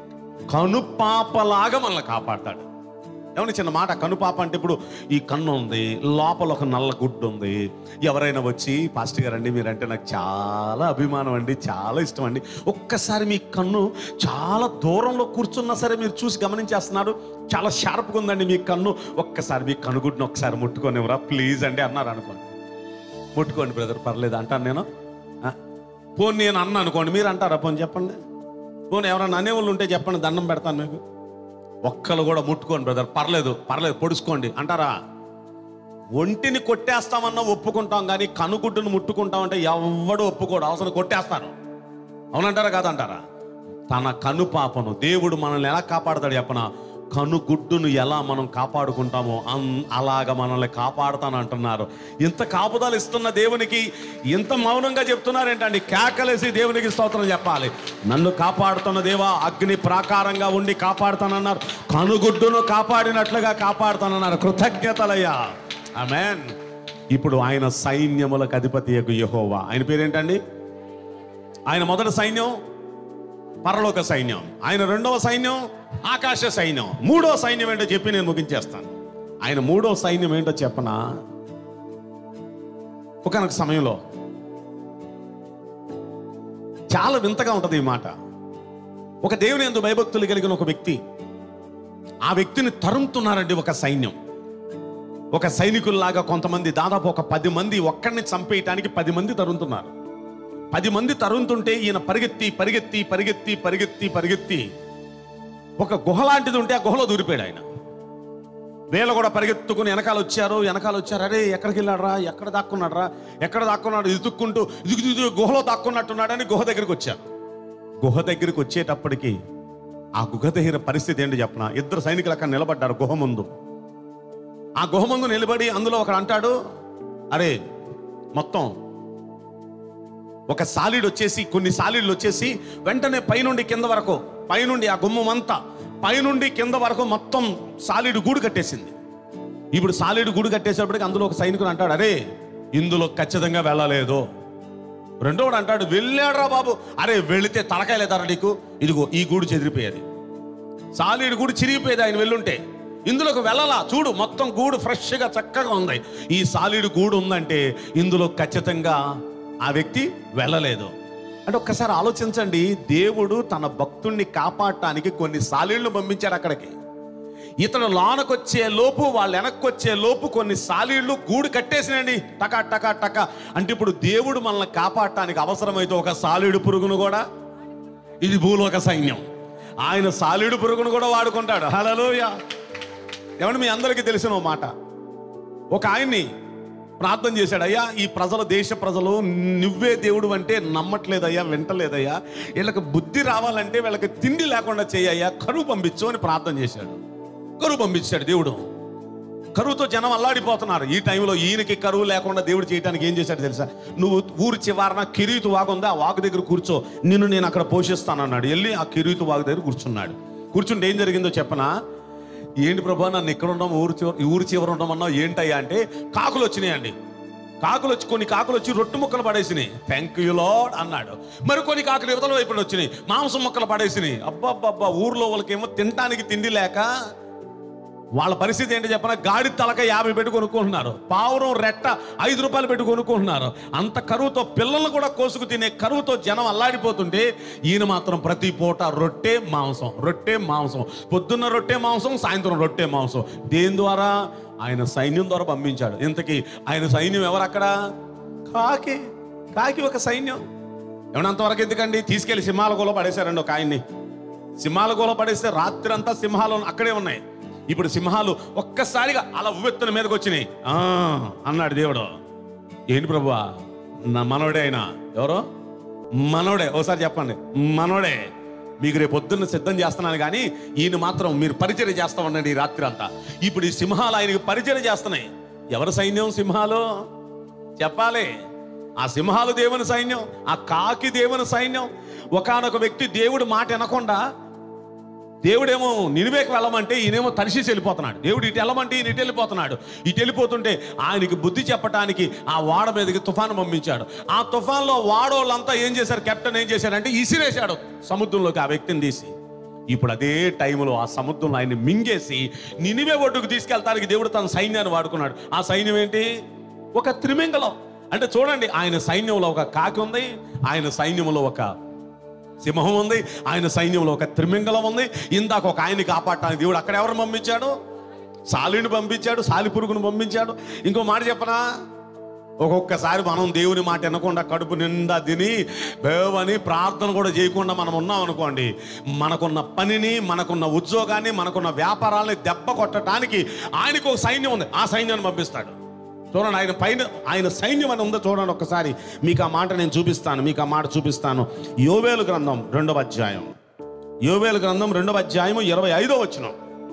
Speaker 2: కనుపాపలాగా మనల్ని కాపాడతాడు ఏమన్నా చిన్న మాట కనుపాప అంటే ఇప్పుడు ఈ కన్ను ఉంది లోపల ఒక నల్ల గుడ్డు ఉంది ఎవరైనా వచ్చి పాస్టర్ గారు అండి మీరంటే నాకు చాలా అభిమానం అండి చాలా ఇష్టం అండి ఒక్కసారి మీ కన్ను చాలా దూరంలో కూర్చున్నా సరే మీరు చూసి గమనించేస్తున్నారు చాలా షార్ప్గా ఉందండి మీ కన్ను ఒక్కసారి మీ కనుగుడ్డును ఒకసారి ముట్టుకోనివ్వరా ప్లీజ్ అండి అన్నారు అనుకోండి ముట్టుకోండి బ్రదర్ పర్లేదు అంటాను నేను ఆ? పోనీ నేను అన్న అనుకోండి మీరు అంటారా పోనీ చెప్పండి పోనీ ఎవరైనా అనేవాళ్ళు ఉంటే చెప్పండి దండం పెడతాను మీకు ఒక్కరు కూడా ముట్టుకోండి బ్రదర్ పర్లేదు పర్లేదు పొడుచుకోండి అంటారా ఒంటిని కొట్టేస్తామన్నా ఒప్పుకుంటాం కానీ కనుగుడ్డును ముట్టుకుంటామంటే ఎవ్వడు ఒప్పుకోడు అవసరం కొట్టేస్తారు అవునంటారా కాదంటారా తన కను పాపను దేవుడు మనల్ని ఎలా కాపాడతాడు చెప్పన కనుగుడ్డును ఎలా మనం కాపాడుకుంటామో అన్ అలాగ మనల్ని కాపాడుతానంటున్నారు ఇంత కాపుదలు ఇస్తున్న దేవునికి ఇంత మౌనంగా చెప్తున్నారేంటండి కేకలేసి దేవునికి స్తోత్రం చెప్పాలి నన్ను కాపాడుతున్న దేవా అగ్ని ప్రాకారంగా ఉండి కాపాడుతానన్నారు కనుగుడ్డును కాపాడినట్లుగా కాపాడుతానన్నారు కృతజ్ఞతలయ్యా ఆమెన్ ఇప్పుడు ఆయన సైన్యములకు అధిపతి యెహోవా ఆయన పేరేంటండి ఆయన మొదటి సైన్యం పరలోక సైన్యం ఆయన రెండవ సైన్యం ఆకాశ సైన్యం మూడో సైన్యం ఏంటో చెప్పి నేను ముగించేస్తాను ఆయన మూడో సైన్యం ఏంటో చెప్పనా ఒకనొక సమయంలో చాలా వింతగా ఉంటుంది ఈ మాట ఒక దేవుని ఎందు భయభక్తులు కలిగిన ఒక వ్యక్తి ఆ వ్యక్తిని తరుముతున్నారండి ఒక సైన్యం ఒక సైనికుల్లాగా కొంతమంది దాదాపు ఒక పది మంది ఒక్కడిని చంపేయటానికి పది మంది తరుముతున్నారు పది మంది తరుముతుంటే ఈయన పరిగెత్తి పరిగెత్తి పరిగెత్తి పరిగెత్తి పరిగెత్తి ఒక గుహ లాంటిది ఉంటే ఆ గుహలో దూరిపోయాడు ఆయన వీళ్ళు కూడా పరిగెత్తుకుని వెనకాల వచ్చారు వెనకాల వచ్చారు అరే ఎక్కడికి వెళ్ళాడరా ఎక్కడ దాక్కున్నాడరా ఎక్కడ దాక్కున్నాడు ఇతుక్కుంటూ ఇదుగు ఇదుగు గుహలో దాక్కున్నట్టున్నాడని గుహ దగ్గరికి వచ్చారు గుహ దగ్గరికి వచ్చేటప్పటికి ఆ గుహ దగ్గర పరిస్థితి ఏంటి చెప్పనా ఇద్దరు సైనికులు అక్కడ నిలబడ్డారు గుహ ముందు ఆ గుహ ముందు నిలబడి అందులో ఒకడు అంటాడు అరే మొత్తం ఒక సాలిడ్ వచ్చేసి కొన్ని సాలిడ్లు వచ్చేసి వెంటనే పైనుండి కింద వరకు పైనుండి ఆ గుమ్మం అంతా పైనుండి కింద వరకు మొత్తం సాలిడ్ గూడు కట్టేసింది ఇప్పుడు సాలిడ్ గూడు కట్టేసేటప్పటికి అందులో ఒక సైనికుడు అంటాడు అరే ఇందులో ఖచ్చితంగా వెళ్ళలేదు రెండోడు అంటాడు వెళ్ళాడురా బాబు అరే వెళితే తలకాయలేదారా నీకు ఇదిగో ఈ గూడు చెదిరిపోయేది సాలీడు గూడు చిరిగిపోయేది ఆయన వెళ్ళుంటే ఇందులోకి వెళ్ళలా చూడు మొత్తం గూడు ఫ్రెష్గా చక్కగా ఉంది ఈ సాలీడు గూడు ఉందంటే ఇందులో ఖచ్చితంగా ఆ వ్యక్తి వెళ్ళలేదు అంటే ఒక్కసారి ఆలోచించండి దేవుడు తన భక్తుణ్ణి కాపాడటానికి కొన్ని సాలీళ్లు పంపించాడు అక్కడికి ఇతను లోనకొచ్చే లోపు వాళ్ళు వెనక్కి వచ్చే లోపు కొన్ని సాలీళ్ళు గూడు కట్టేసినండి టకా టకా టకా అంటే ఇప్పుడు దేవుడు మనల్ని కాపాడటానికి అవసరమైతే ఒక సాలీడు పురుగును కూడా ఇది భూలోక సైన్యం ఆయన సాలీడు పురుగును కూడా వాడుకుంటాడు హలోయ ఏమంటే మీ అందరికీ తెలిసిన ఓ మాట ఒక ఆయన్ని ప్రార్థన చేశాడు అయ్యా ఈ ప్రజలు దేశ ప్రజలు నువ్వే దేవుడు అంటే నమ్మట్లేదయ్యా వింటలేదయ్యా వీళ్ళకి బుద్ధి రావాలంటే వీళ్ళకి తిండి లేకుండా చేయయ్యా కరువు పంపించు అని ప్రార్థన చేశాడు కరువు పంపించాడు దేవుడు కరువుతో జనం అల్లాడిపోతున్నారు ఈ టైంలో ఈయనకి కరువు లేకుండా దేవుడు చేయడానికి ఏం చేశాడు తెలుసా నువ్వు ఊరి చివరన కిరీతు వాగు ఉంది ఆ వాగు దగ్గర కూర్చో నిన్ను నేను అక్కడ పోషిస్తాను అన్నాడు వెళ్ళి ఆ కిరీతు వాగు దగ్గర కూర్చున్నాడు కూర్చుంటే ఏం జరిగిందో చెప్పనా ఏంటి ప్రభా నన్ను ఇక్కడ ఉండడం ఊరు చివర ఈ ఊరి చివర ఉండమన్నావు ఏంటయ్యా అంటే కాకులు వచ్చినాయండి కాకులు వచ్చి కొన్ని కాకులు వచ్చి రొట్టు ముక్కలు పడేసినాయి థ్యాంక్ యూ లాడ్ అన్నాడు మరి కొన్ని కాకులు యువతల వైపు వచ్చినాయి మాంసం ముక్కలు పడేసినాయి అబ్బబ్బబ్బా ఊర్లో వాళ్ళకేమో తినటానికి తిండి లేక వాళ్ళ పరిస్థితి ఏంటి చెప్పనా గాడి తలక యాభై పెట్టి కొనుక్కుంటున్నారు పావురం రెట్ట ఐదు రూపాయలు పెట్టి కొనుక్కుంటున్నారు అంత కరువుతో పిల్లల్ని కూడా కోసుకు తినే కరువుతో జనం అల్లాడిపోతుంటే ఈయన మాత్రం ప్రతి పూట రొట్టె మాంసం రొట్టె మాంసం పొద్దున్న రొట్టె మాంసం సాయంత్రం రొట్టె మాంసం దేని ద్వారా ఆయన సైన్యం ద్వారా పంపించాడు ఇంతకీ ఆయన సైన్యం ఎవరు అక్కడ కాకి కాకి ఒక సైన్యం ఏమన్నంతవరకు ఎందుకండి తీసుకెళ్లి సింహాల గోలో పడేశారండి ఒక ఆయన్ని సింహాల గోలో పడేస్తే రాత్రి అంతా సింహాలు అక్కడే ఉన్నాయి ఇప్పుడు సింహాలు ఒక్కసారిగా అలా ఉవ్వెత్తున మీదకి వచ్చినాయి ఆ, అన్నాడు దేవుడు ఏంటి ప్రభువా నా మనోడే అయినా ఎవరో మనోడే ఓసారి చెప్పండి మనోడే మీకు రేపు పొద్దున్న సిద్ధం చేస్తున్నాను కానీ ఈయన మాత్రం మీరు పరిచయం చేస్తా ఉండండి ఈ రాత్రి అంతా ఇప్పుడు ఈ సింహాలు ఆయనకి పరిచయం చేస్తున్నాయి ఎవరి సైన్యం సింహాలు చెప్పాలి ఆ సింహాలు దేవుని సైన్యం ఆ కాకి దేవుని సైన్యం ఒకానొక వ్యక్తి దేవుడు మాట వినకుండా దేవుడేమో నినివేకి వెళ్ళమంటే ఈయనేమో తరిశీసి వెళ్ళిపోతున్నాడు దేవుడు ఇటు వెళ్ళమంటే ఈయన ఇటు వెళ్ళిపోతున్నాడు ఇటు వెళ్ళిపోతుంటే ఆయనకి బుద్ధి చెప్పడానికి ఆ వాడ మీదకి తుఫాను పంపించాడు ఆ తుఫాన్లో వాడోళ్ళంతా ఏం చేశారు కెప్టెన్ ఏం చేశాడంటే ఇసిరేశాడు సముద్రంలోకి ఆ వ్యక్తిని తీసి ఇప్పుడు అదే టైంలో ఆ సముద్రంలో ఆయన్ని మింగేసి నినివే ఒడ్డుకు తీసుకెళ్తానికి దేవుడు తన సైన్యాన్ని వాడుకున్నాడు ఆ సైన్యం ఏంటి ఒక త్రిమింగలం అంటే చూడండి ఆయన సైన్యంలో ఒక కాకి ఉంది ఆయన సైన్యంలో ఒక సింహం ఉంది ఆయన సైన్యంలో ఒక త్రిమింగలం ఉంది ఇందాక ఒక ఆయన్ని కాపాడటానికి దేవుడు అక్కడ ఎవరు పంపించాడు సాలిని పంపించాడు సాలి పురుగును పంపించాడు ఇంకో మాట చెప్పనా ఒక్కొక్కసారి మనం దేవుని మాట వినకుండా కడుపు నిండా తిని బేవని ప్రార్థన కూడా చేయకుండా మనం ఉన్నాం అనుకోండి మనకున్న పనిని మనకున్న ఉద్యోగాన్ని మనకున్న వ్యాపారాలని దెబ్బ కొట్టడానికి ఆయనకు ఒక సైన్యం ఉంది ఆ సైన్యాన్ని పంపిస్తాడు చూడండి ఆయన పైన ఆయన సైన్యం అని ఉందో చూడండి ఒక్కసారి మీకు ఆ మాట నేను చూపిస్తాను మీకు ఆ మాట చూపిస్తాను యోవేలు గ్రంథం రెండవ అధ్యాయం యోవేలు గ్రంథం రెండవ అధ్యాయము ఇరవై ఐదో వచ్చిన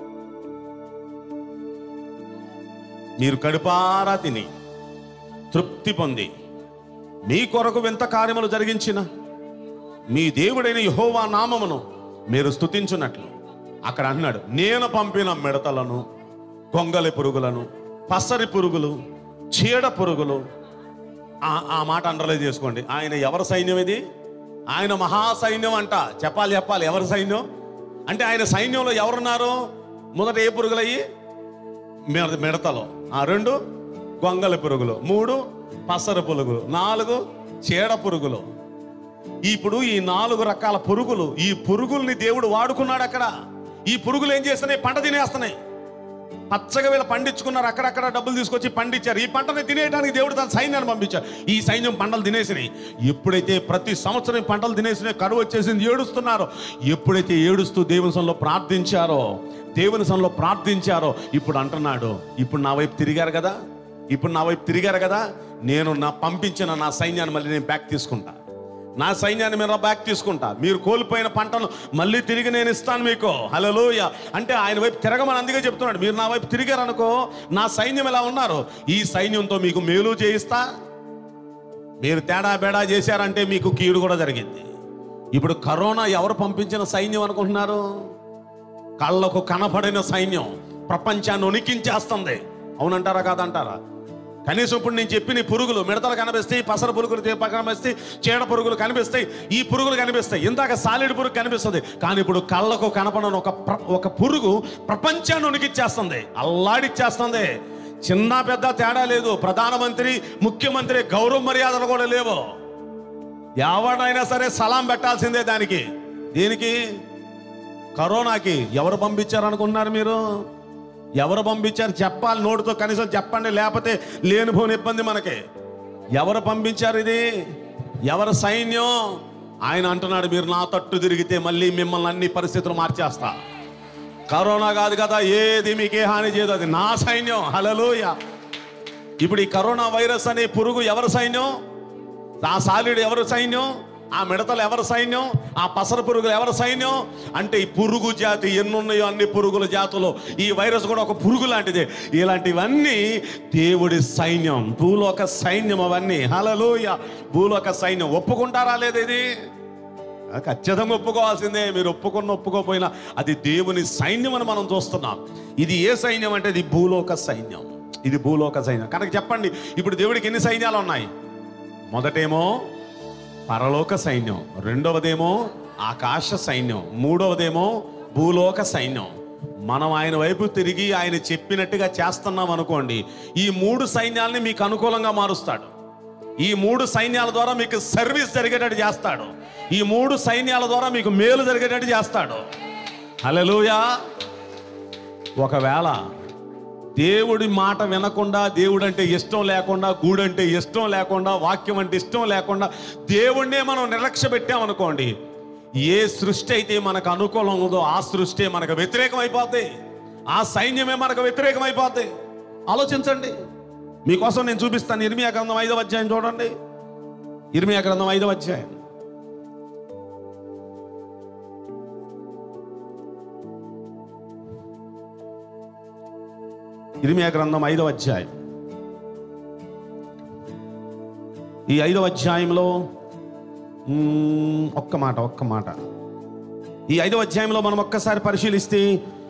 Speaker 2: మీరు కడుపారా తిని తృప్తి పొంది మీ కొరకు వింత కార్యములు జరిగించిన మీ దేవుడైన యహోవా నామమును మీరు స్తుతించున్నట్లు అక్కడ అన్నాడు నేను పంపిన మిడతలను కొంగలి పురుగులను పసరి పురుగులు చీడ పురుగులు ఆ ఆ మాట అండర్లైన్ చేసుకోండి ఆయన ఎవరి సైన్యం ఇది ఆయన మహాసైన్యం అంట చెప్పాలి చెప్పాలి ఎవరి సైన్యం అంటే ఆయన సైన్యంలో ఎవరున్నారు మొదట ఏ పురుగులయ్యి మిడ మిడతలు ఆ రెండు గొంగల పురుగులు మూడు పసర పురుగులు నాలుగు చీడ పురుగులు ఇప్పుడు ఈ నాలుగు రకాల పురుగులు ఈ పురుగుల్ని దేవుడు వాడుకున్నాడు అక్కడ ఈ పురుగులు ఏం చేస్తున్నాయి పంట తినేస్తున్నాయి పచ్చగా వీళ్ళు పండించుకున్నారు అక్కడక్కడ డబ్బులు తీసుకొచ్చి పండించారు ఈ పంటని తినేయడానికి దేవుడు తన సైన్యాన్ని పంపించారు ఈ సైన్యం పంటలు తినేసినాయి ఎప్పుడైతే ప్రతి సంవత్సరం ఈ పంటలు తినేసినాయి కరువు వచ్చేసింది ఏడుస్తున్నారు ఎప్పుడైతే ఏడుస్తూ దేవుని సన్నిలో ప్రార్థించారో దేవుని సన్నిలో ప్రార్థించారో ఇప్పుడు అంటున్నాడు ఇప్పుడు నా వైపు తిరిగారు కదా ఇప్పుడు నా వైపు తిరిగారు కదా నేను నా పంపించిన నా సైన్యాన్ని మళ్ళీ నేను బ్యాక్ తీసుకుంటా నా సైన్యాన్ని మీరు బ్యాక్ తీసుకుంటా మీరు కోల్పోయిన పంటను మళ్ళీ తిరిగి నేను ఇస్తాను మీకు హలోయ అంటే ఆయన వైపు తిరగమని అందుకే చెప్తున్నాడు మీరు నా వైపు తిరిగారనుకో నా సైన్యం ఎలా ఉన్నారు ఈ సైన్యంతో మీకు మేలు చేయిస్తా మీరు తేడా బేడా చేశారంటే మీకు కీడు కూడా జరిగింది ఇప్పుడు కరోనా ఎవరు పంపించిన సైన్యం అనుకుంటున్నారు కళ్ళకు కనపడిన సైన్యం ప్రపంచాన్ని ఉనికించేస్తుంది అవునంటారా కాదంటారా కనీసం ఇప్పుడు నేను చెప్పిన ఈ పురుగులు మిడతలు కనిపిస్తాయి పసర పురుగులు తేప కనిపిస్తాయి చీడ పురుగులు కనిపిస్తాయి ఈ పురుగులు కనిపిస్తాయి ఇందాక సాలిడ్ పురుగు కనిపిస్తుంది కానీ ఇప్పుడు కళ్ళకు కనపడని ఒక ప్ర- ఒక పురుగు ప్రపంచాన్ని ఉనికిచ్చేస్తుంది అల్లాడిచ్చేస్తుంది చిన్న పెద్ద తేడా లేదు ప్రధానమంత్రి ముఖ్యమంత్రి గౌరవ మర్యాదలు కూడా లేవు ఎవడైనా సరే సలాం పెట్టాల్సిందే దానికి దీనికి కరోనాకి ఎవరు పంపించారు అనుకున్నారు మీరు ఎవరు పంపించారు చెప్పాలి నోటితో కనీసం చెప్పండి లేకపోతే లేనిపోని ఇబ్బంది మనకి ఎవరు పంపించారు ఇది ఎవరు సైన్యం ఆయన అంటున్నాడు మీరు నా తట్టు తిరిగితే మళ్ళీ మిమ్మల్ని అన్ని పరిస్థితులు మార్చేస్తా కరోనా కాదు కదా ఏది మీకే హాని చేయదు అది నా సైన్యం హలలోయ ఇప్పుడు ఈ కరోనా వైరస్ అనే పురుగు ఎవరి సైన్యం ఆ సాలిడ్ ఎవరు సైన్యం ఆ మిడతలు ఎవరు సైన్యం ఆ పసర పురుగులు ఎవరు సైన్యం అంటే ఈ పురుగు జాతి ఎన్నున్నాయో అన్ని పురుగుల జాతులు ఈ వైరస్ కూడా ఒక పురుగు లాంటిదే ఇలాంటివన్నీ దేవుడి సైన్యం భూలోక సైన్యం అవన్నీ హలలోయ భూలోక సైన్యం ఒప్పుకుంటారా లేదు ఇది ఆ, ఖచ్చితంగా ఒప్పుకోవాల్సిందే మీరు ఒప్పుకున్న ఒప్పుకోపోయినా అది దేవుని సైన్యం అని మనం చూస్తున్నాం ఇది ఏ సైన్యం అంటే ఇది భూలోక సైన్యం ఇది భూలోక సైన్యం కనుక చెప్పండి ఇప్పుడు దేవుడికి ఎన్ని సైన్యాలు ఉన్నాయి మొదటేమో పరలోక సైన్యం రెండవదేమో ఆకాశ సైన్యం మూడవదేమో భూలోక సైన్యం మనం ఆయన వైపు తిరిగి ఆయన చెప్పినట్టుగా చేస్తున్నాం అనుకోండి ఈ మూడు సైన్యాల్ని మీకు అనుకూలంగా మారుస్తాడు ఈ మూడు సైన్యాల ద్వారా మీకు సర్వీస్ జరిగేటట్టు చేస్తాడు ఈ మూడు సైన్యాల ద్వారా మీకు మేలు జరిగేటట్టు చేస్తాడు హల్లెలూయా ఒకవేళ దేవుడి మాట వినకుండా దేవుడు అంటే ఇష్టం లేకుండా గూడంటే ఇష్టం లేకుండా వాక్యం అంటే ఇష్టం లేకుండా దేవుణ్ణే మనం నిర్లక్ష్య పెట్టామనుకోండి ఏ సృష్టి అయితే మనకు అనుకూలం ఉందో ఆ సృష్టి మనకు వ్యతిరేకం అయిపోద్ది ఆ సైన్యమే మనకు వ్యతిరేకం అయిపోద్ది ఆలోచించండి మీకోసం నేను చూపిస్తాను ఇర్మియా గ్రంథం ఐదవ అధ్యాయం చూడండి ఇర్మియా గ్రంథం ఐదవ అధ్యాయం ఇరిమియా గ్రంథం ఐదవ అధ్యాయం ఈ ఐదవ అధ్యాయంలో మ్మ్, ఒక్క మాట ఒక్క మాట ఈ ఐదవ అధ్యాయంలో మనం ఒక్కసారి పరిశీలిస్తే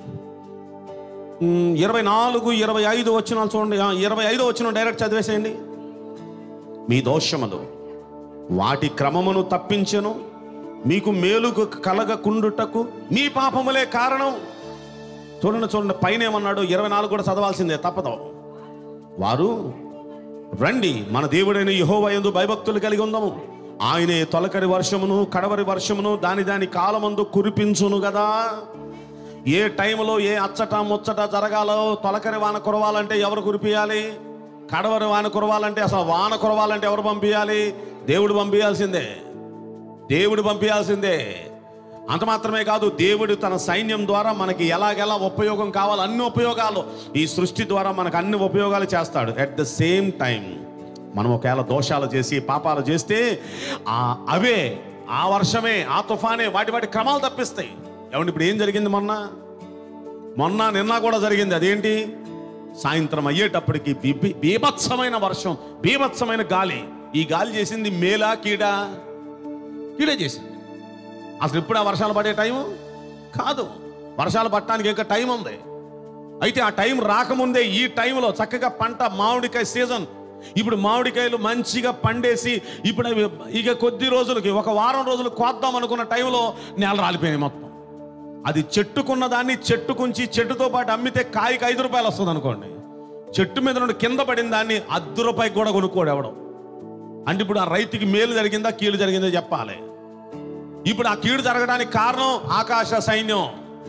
Speaker 2: మ్మ్, ఇరవై నాలుగు ఇరవై ఐదు వచ్చినాలు చూడండి ఆ, ఇరవై ఐదు వచ్చిన డైరెక్ట్ చదివేసేయండి మీ దోషములు వాటి క్రమమును తప్పించెను మీకు మేలుకు కలగకుండుటకు మీ పాపములే కారణం చూడండి చూడండి పైన ఏమన్నాడు ఇరవై నాలుగు కూడా చదవాల్సిందే తప్పదు వారు రండి మన దేవుడైన యహోవయందు భయభక్తులు కలిగి ఉందాము ఆయనే తొలకరి వర్షమును కడవరి వర్షమును దాని దాని కాలమందు కురిపించును కదా ఏ టైంలో ఏ అచ్చట ముచ్చట జరగాలో తొలకరి వాన కురవాలంటే ఎవరు కురిపియాలి కడవరి వాన కురవాలంటే అసలు వాన కురవాలంటే ఎవరు పంపించాలి దేవుడు పంపించాల్సిందే దేవుడు పంపించాల్సిందే అంత మాత్రమే కాదు దేవుడు తన సైన్యం ద్వారా మనకి ఎలాగెలా ఉపయోగం కావాలి అన్ని ఉపయోగాలు ఈ సృష్టి ద్వారా మనకు అన్ని ఉపయోగాలు చేస్తాడు అట్ ద సేమ్ టైం మనం ఒకవేళ దోషాలు చేసి పాపాలు చేస్తే ఆ అవే ఆ వర్షమే ఆ తుఫానే వాటి వాటి క్రమాలు తప్పిస్తాయి ఏమండి ఇప్పుడు ఏం జరిగింది మొన్న మొన్న నిన్న కూడా జరిగింది అదేంటి సాయంత్రం అయ్యేటప్పటికి బీ- బీభత్సమైన వర్షం బీభత్సమైన గాలి ఈ గాలి చేసింది మేలా కీడా కీడే చేసింది అసలు ఇప్పుడు ఆ వర్షాలు పడే టైం కాదు వర్షాలు పట్టడానికి ఇంకా టైం ఉంది అయితే ఆ టైం రాకముందే ఈ టైంలో చక్కగా పంట మామిడికాయ సీజన్ ఇప్పుడు మామిడికాయలు మంచిగా పండేసి ఇప్పుడు అవి ఇక కొద్ది రోజులకి ఒక వారం రోజులు కోద్దాం అనుకున్న టైంలో నేల రాలిపోయినాయి మొత్తం అది చెట్టుకున్న దాన్ని చెట్టుకుంచి చెట్టుతో పాటు అమ్మితే కాయకి ఐదు రూపాయలు వస్తుంది అనుకోండి చెట్టు మీద నుండి కింద పడిన దాన్ని అర్ధ రూపాయికి కూడా కొనుక్కోడు ఎవడం అంటే ఇప్పుడు ఆ రైతుకి మేలు జరిగిందా కీడు జరిగిందో చెప్పాలి ఇప్పుడు ఆ కీడు జరగడానికి కారణం ఆకాశ సైన్యం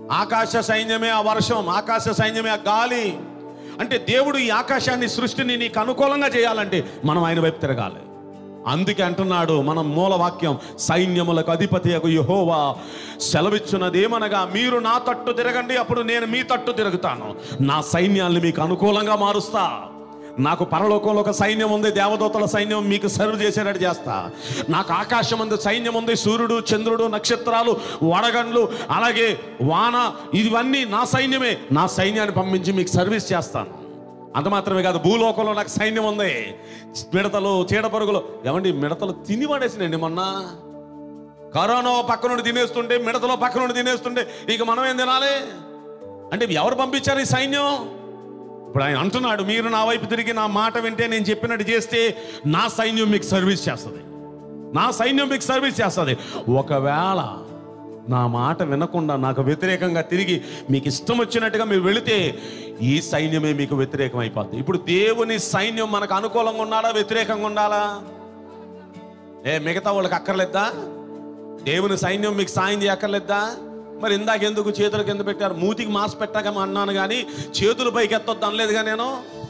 Speaker 2: ఆకాశ సైన్యమే ఆ వర్షం ఆకాశ సైన్యమే ఆ గాలి అంటే దేవుడు ఈ ఆకాశాన్ని సృష్టిని నీకు అనుకూలంగా చేయాలంటే మనం ఆయన వైపు తిరగాలి అందుకే అంటున్నాడు మన మూలవాక్యం సైన్యములకు అధిపతి యహోవా సెలవిచ్చున్నదేమనగా మీరు నా తట్టు తిరగండి అప్పుడు నేను మీ తట్టు తిరుగుతాను నా సైన్యాల్ని మీకు అనుకూలంగా మారుస్తా నాకు పరలోకంలో ఒక సైన్యం ఉంది దేవదూతల సైన్యం మీకు సర్వ్ చేసేటట్టు చేస్తా నాకు ఆకాశం ఉంది సైన్యం ఉంది సూర్యుడు చంద్రుడు నక్షత్రాలు వడగండ్లు అలాగే వాన ఇవన్నీ నా సైన్యమే నా సైన్యాన్ని పంపించి మీకు సర్వీస్ చేస్తాను అంత మాత్రమే కాదు భూలోకంలో నాకు సైన్యం ఉంది మిడతలు చీడపరుగులు ఏమండి మిడతలు తిని పడేసినండి మొన్న కరోనా ఓ పక్క నుండి తినేస్తుంటే మిడతలో పక్క నుండి తినేస్తుంటే ఇక మనం ఏం తినాలి అంటే ఎవరు పంపించారు ఈ సైన్యం ఇప్పుడు ఆయన అంటున్నాడు మీరు నా వైపు తిరిగి నా మాట వింటే నేను చెప్పినట్టు చేస్తే నా సైన్యం మీకు సర్వీస్ చేస్తుంది నా సైన్యం మీకు సర్వీస్ చేస్తుంది ఒకవేళ నా మాట వినకుండా నాకు వ్యతిరేకంగా తిరిగి మీకు ఇష్టం వచ్చినట్టుగా మీరు వెళితే ఈ సైన్యమే మీకు వ్యతిరేకం అయిపోద్ది ఇప్పుడు దేవుని సైన్యం మనకు అనుకూలంగా ఉండాలా వ్యతిరేకంగా ఉండాలా ఏ మిగతా వాళ్ళకి అక్కర్లేద్దా దేవుని సైన్యం మీకు సాయం చేయక్కర్లేద్దా మరి ఇందాక ఎందుకు చేతుల కింద పెట్టారు మూతికి మాస్ పెట్టాక అన్నాను కానీ చేతులు పైకి ఎత్తొద్దు అనలేదుగా నేను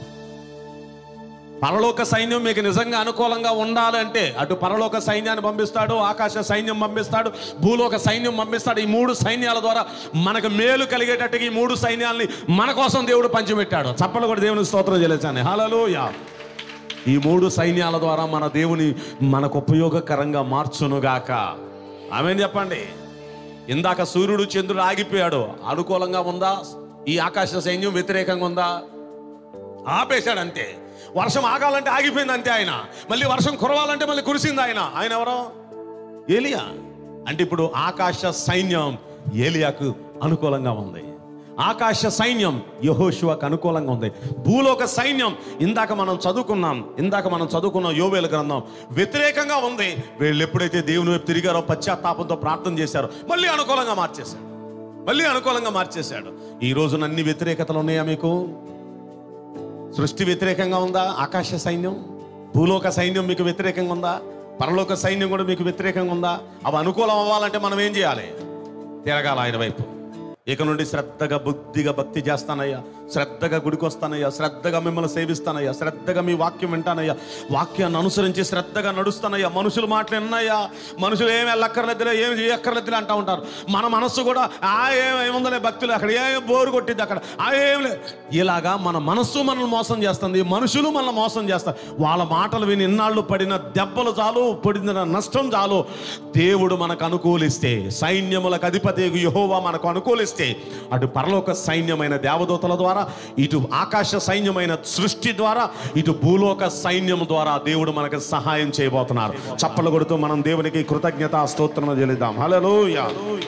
Speaker 2: పరలోక సైన్యం మీకు నిజంగా అనుకూలంగా ఉండాలంటే అటు పరలోక సైన్యాన్ని పంపిస్తాడు ఆకాశ సైన్యం పంపిస్తాడు భూలోక సైన్యం పంపిస్తాడు ఈ మూడు సైన్యాల ద్వారా మనకు మేలు కలిగేటట్టుగా ఈ మూడు సైన్యాల్ని మన కోసం దేవుడు పంచిపెట్టాడు చప్పలు కూడా దేవుని స్తోత్రం చేయలేచాను హలోయా ఈ మూడు సైన్యాల ద్వారా మన దేవుని మనకు ఉపయోగకరంగా మార్చునుగాక ఆమె చెప్పండి ఇందాక సూర్యుడు చంద్రుడు ఆగిపోయాడు అనుకూలంగా ఉందా ఈ ఆకాశ సైన్యం వ్యతిరేకంగా ఉందా ఆపేశాడు అంతే వర్షం ఆగాలంటే ఆగిపోయింది అంతే ఆయన మళ్ళీ వర్షం కురవాలంటే మళ్ళీ కురిసింది ఆయన ఆయన ఎవరో ఏలియా అంటే ఇప్పుడు ఆకాశ సైన్యం ఏలియాకు అనుకూలంగా ఉంది ఆకాశ సైన్యం యహోశివకు అనుకూలంగా ఉంది భూలోక సైన్యం ఇందాక మనం చదువుకున్నాం ఇందాక మనం చదువుకున్నాం యోవేల గ్రంథం వ్యతిరేకంగా ఉంది వీళ్ళు ఎప్పుడైతే దేవుని వైపు తిరిగారో పశ్చాత్తాపంతో ప్రార్థన చేశారో మళ్ళీ అనుకూలంగా మార్చేశాడు మళ్ళీ అనుకూలంగా మార్చేశాడు ఈ రోజున అన్ని వ్యతిరేకతలు ఉన్నాయా మీకు సృష్టి వ్యతిరేకంగా ఉందా ఆకాశ సైన్యం భూలోక సైన్యం మీకు వ్యతిరేకంగా ఉందా పరలోక సైన్యం కూడా మీకు వ్యతిరేకంగా ఉందా అవి అనుకూలం అవ్వాలంటే మనం ఏం చేయాలి తిరగాల ఆయన వైపు ఇక నుండి శ్రద్ధగా బుద్ధిగా భక్తి చేస్తానయ్యా శ్రద్ధగా గుడికి వస్తానయ్యా శ్రద్ధగా మిమ్మల్ని సేవిస్తానయ్యా శ్రద్ధగా మీ వాక్యం వింటానయ్యా వాక్యాన్ని అనుసరించి శ్రద్ధగా నడుస్తానయ్యా మనుషులు మాటలు విన్నాయా మనుషులు ఏమి వెళ్ళక్కర్లేదులే ఏమి చేయక్కర్లేదులే అంటూ ఉంటారు మన మనస్సు కూడా ఆ ఏం ఏముందలే భక్తులు అక్కడ ఏ బోరు కొట్టింది అక్కడ ఆ ఏం లే ఇలాగా మన మనస్సు మనల్ని మోసం చేస్తుంది మనుషులు మనల్ని మోసం చేస్తారు వాళ్ళ మాటలు విని ఇన్నాళ్ళు పడిన దెబ్బలు చాలు పడిన నష్టం చాలు దేవుడు మనకు అనుకూలిస్తే సైన్యములకు అధిపతి యహోవా మనకు అనుకూలిస్తే అటు పరలోక సైన్యమైన దేవదూతల ద్వారా ఇటు ఆకాశ సైన్యమైన సృష్టి ద్వారా ఇటు భూలోక సైన్యం ద్వారా దేవుడు మనకు సహాయం చేయబోతున్నారు చప్పలు కొడుతూ మనం దేవునికి కృతజ్ఞత స్తోత్రం చెల్లిద్దాం హల్లెలూయా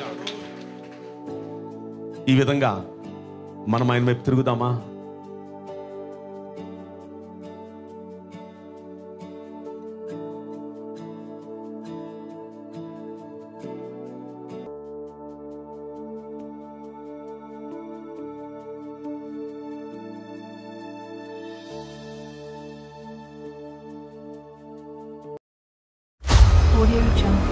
Speaker 2: ఈ విధంగా మనం ఆయన వైపు తిరుగుదామా
Speaker 1: Audio Jungle.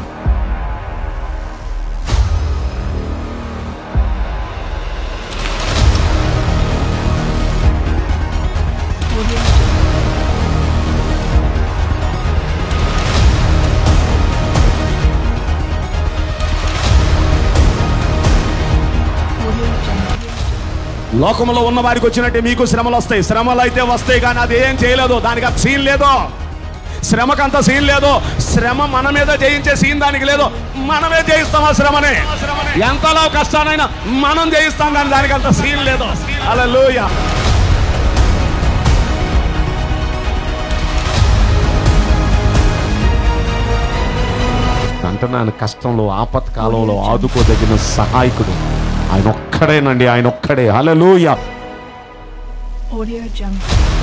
Speaker 1: Audio Jungle. Audio Jungle.
Speaker 2: లోకంలో ఉన్న వారికి వచ్చినట్టే మీకు శ్రమలు వస్తాయి శ్రమలు అయితే వస్తాయి కానీ అది ఏం చేయలేదు దానికి అంత సీన్ లేదు శ్రమకు అంత సీన్ లేదు శ్రమ మన మీద జయించే సీన్ దానికి లేదు మనమే జయిస్తాం ఆ శ్రమని ఎంతలో కష్టానైనా మనం జయిస్తాం కానీ దానికి అంత సీన్ లేదు అలా అంటున్నాను కష్టంలో ఆపత్కాలంలో ఆదుకోదగిన సహాయకుడు ఆయన ఒక్కడేనండి ఆయన ఒక్కడే హల్లెలూయా
Speaker 1: Audio Jungle.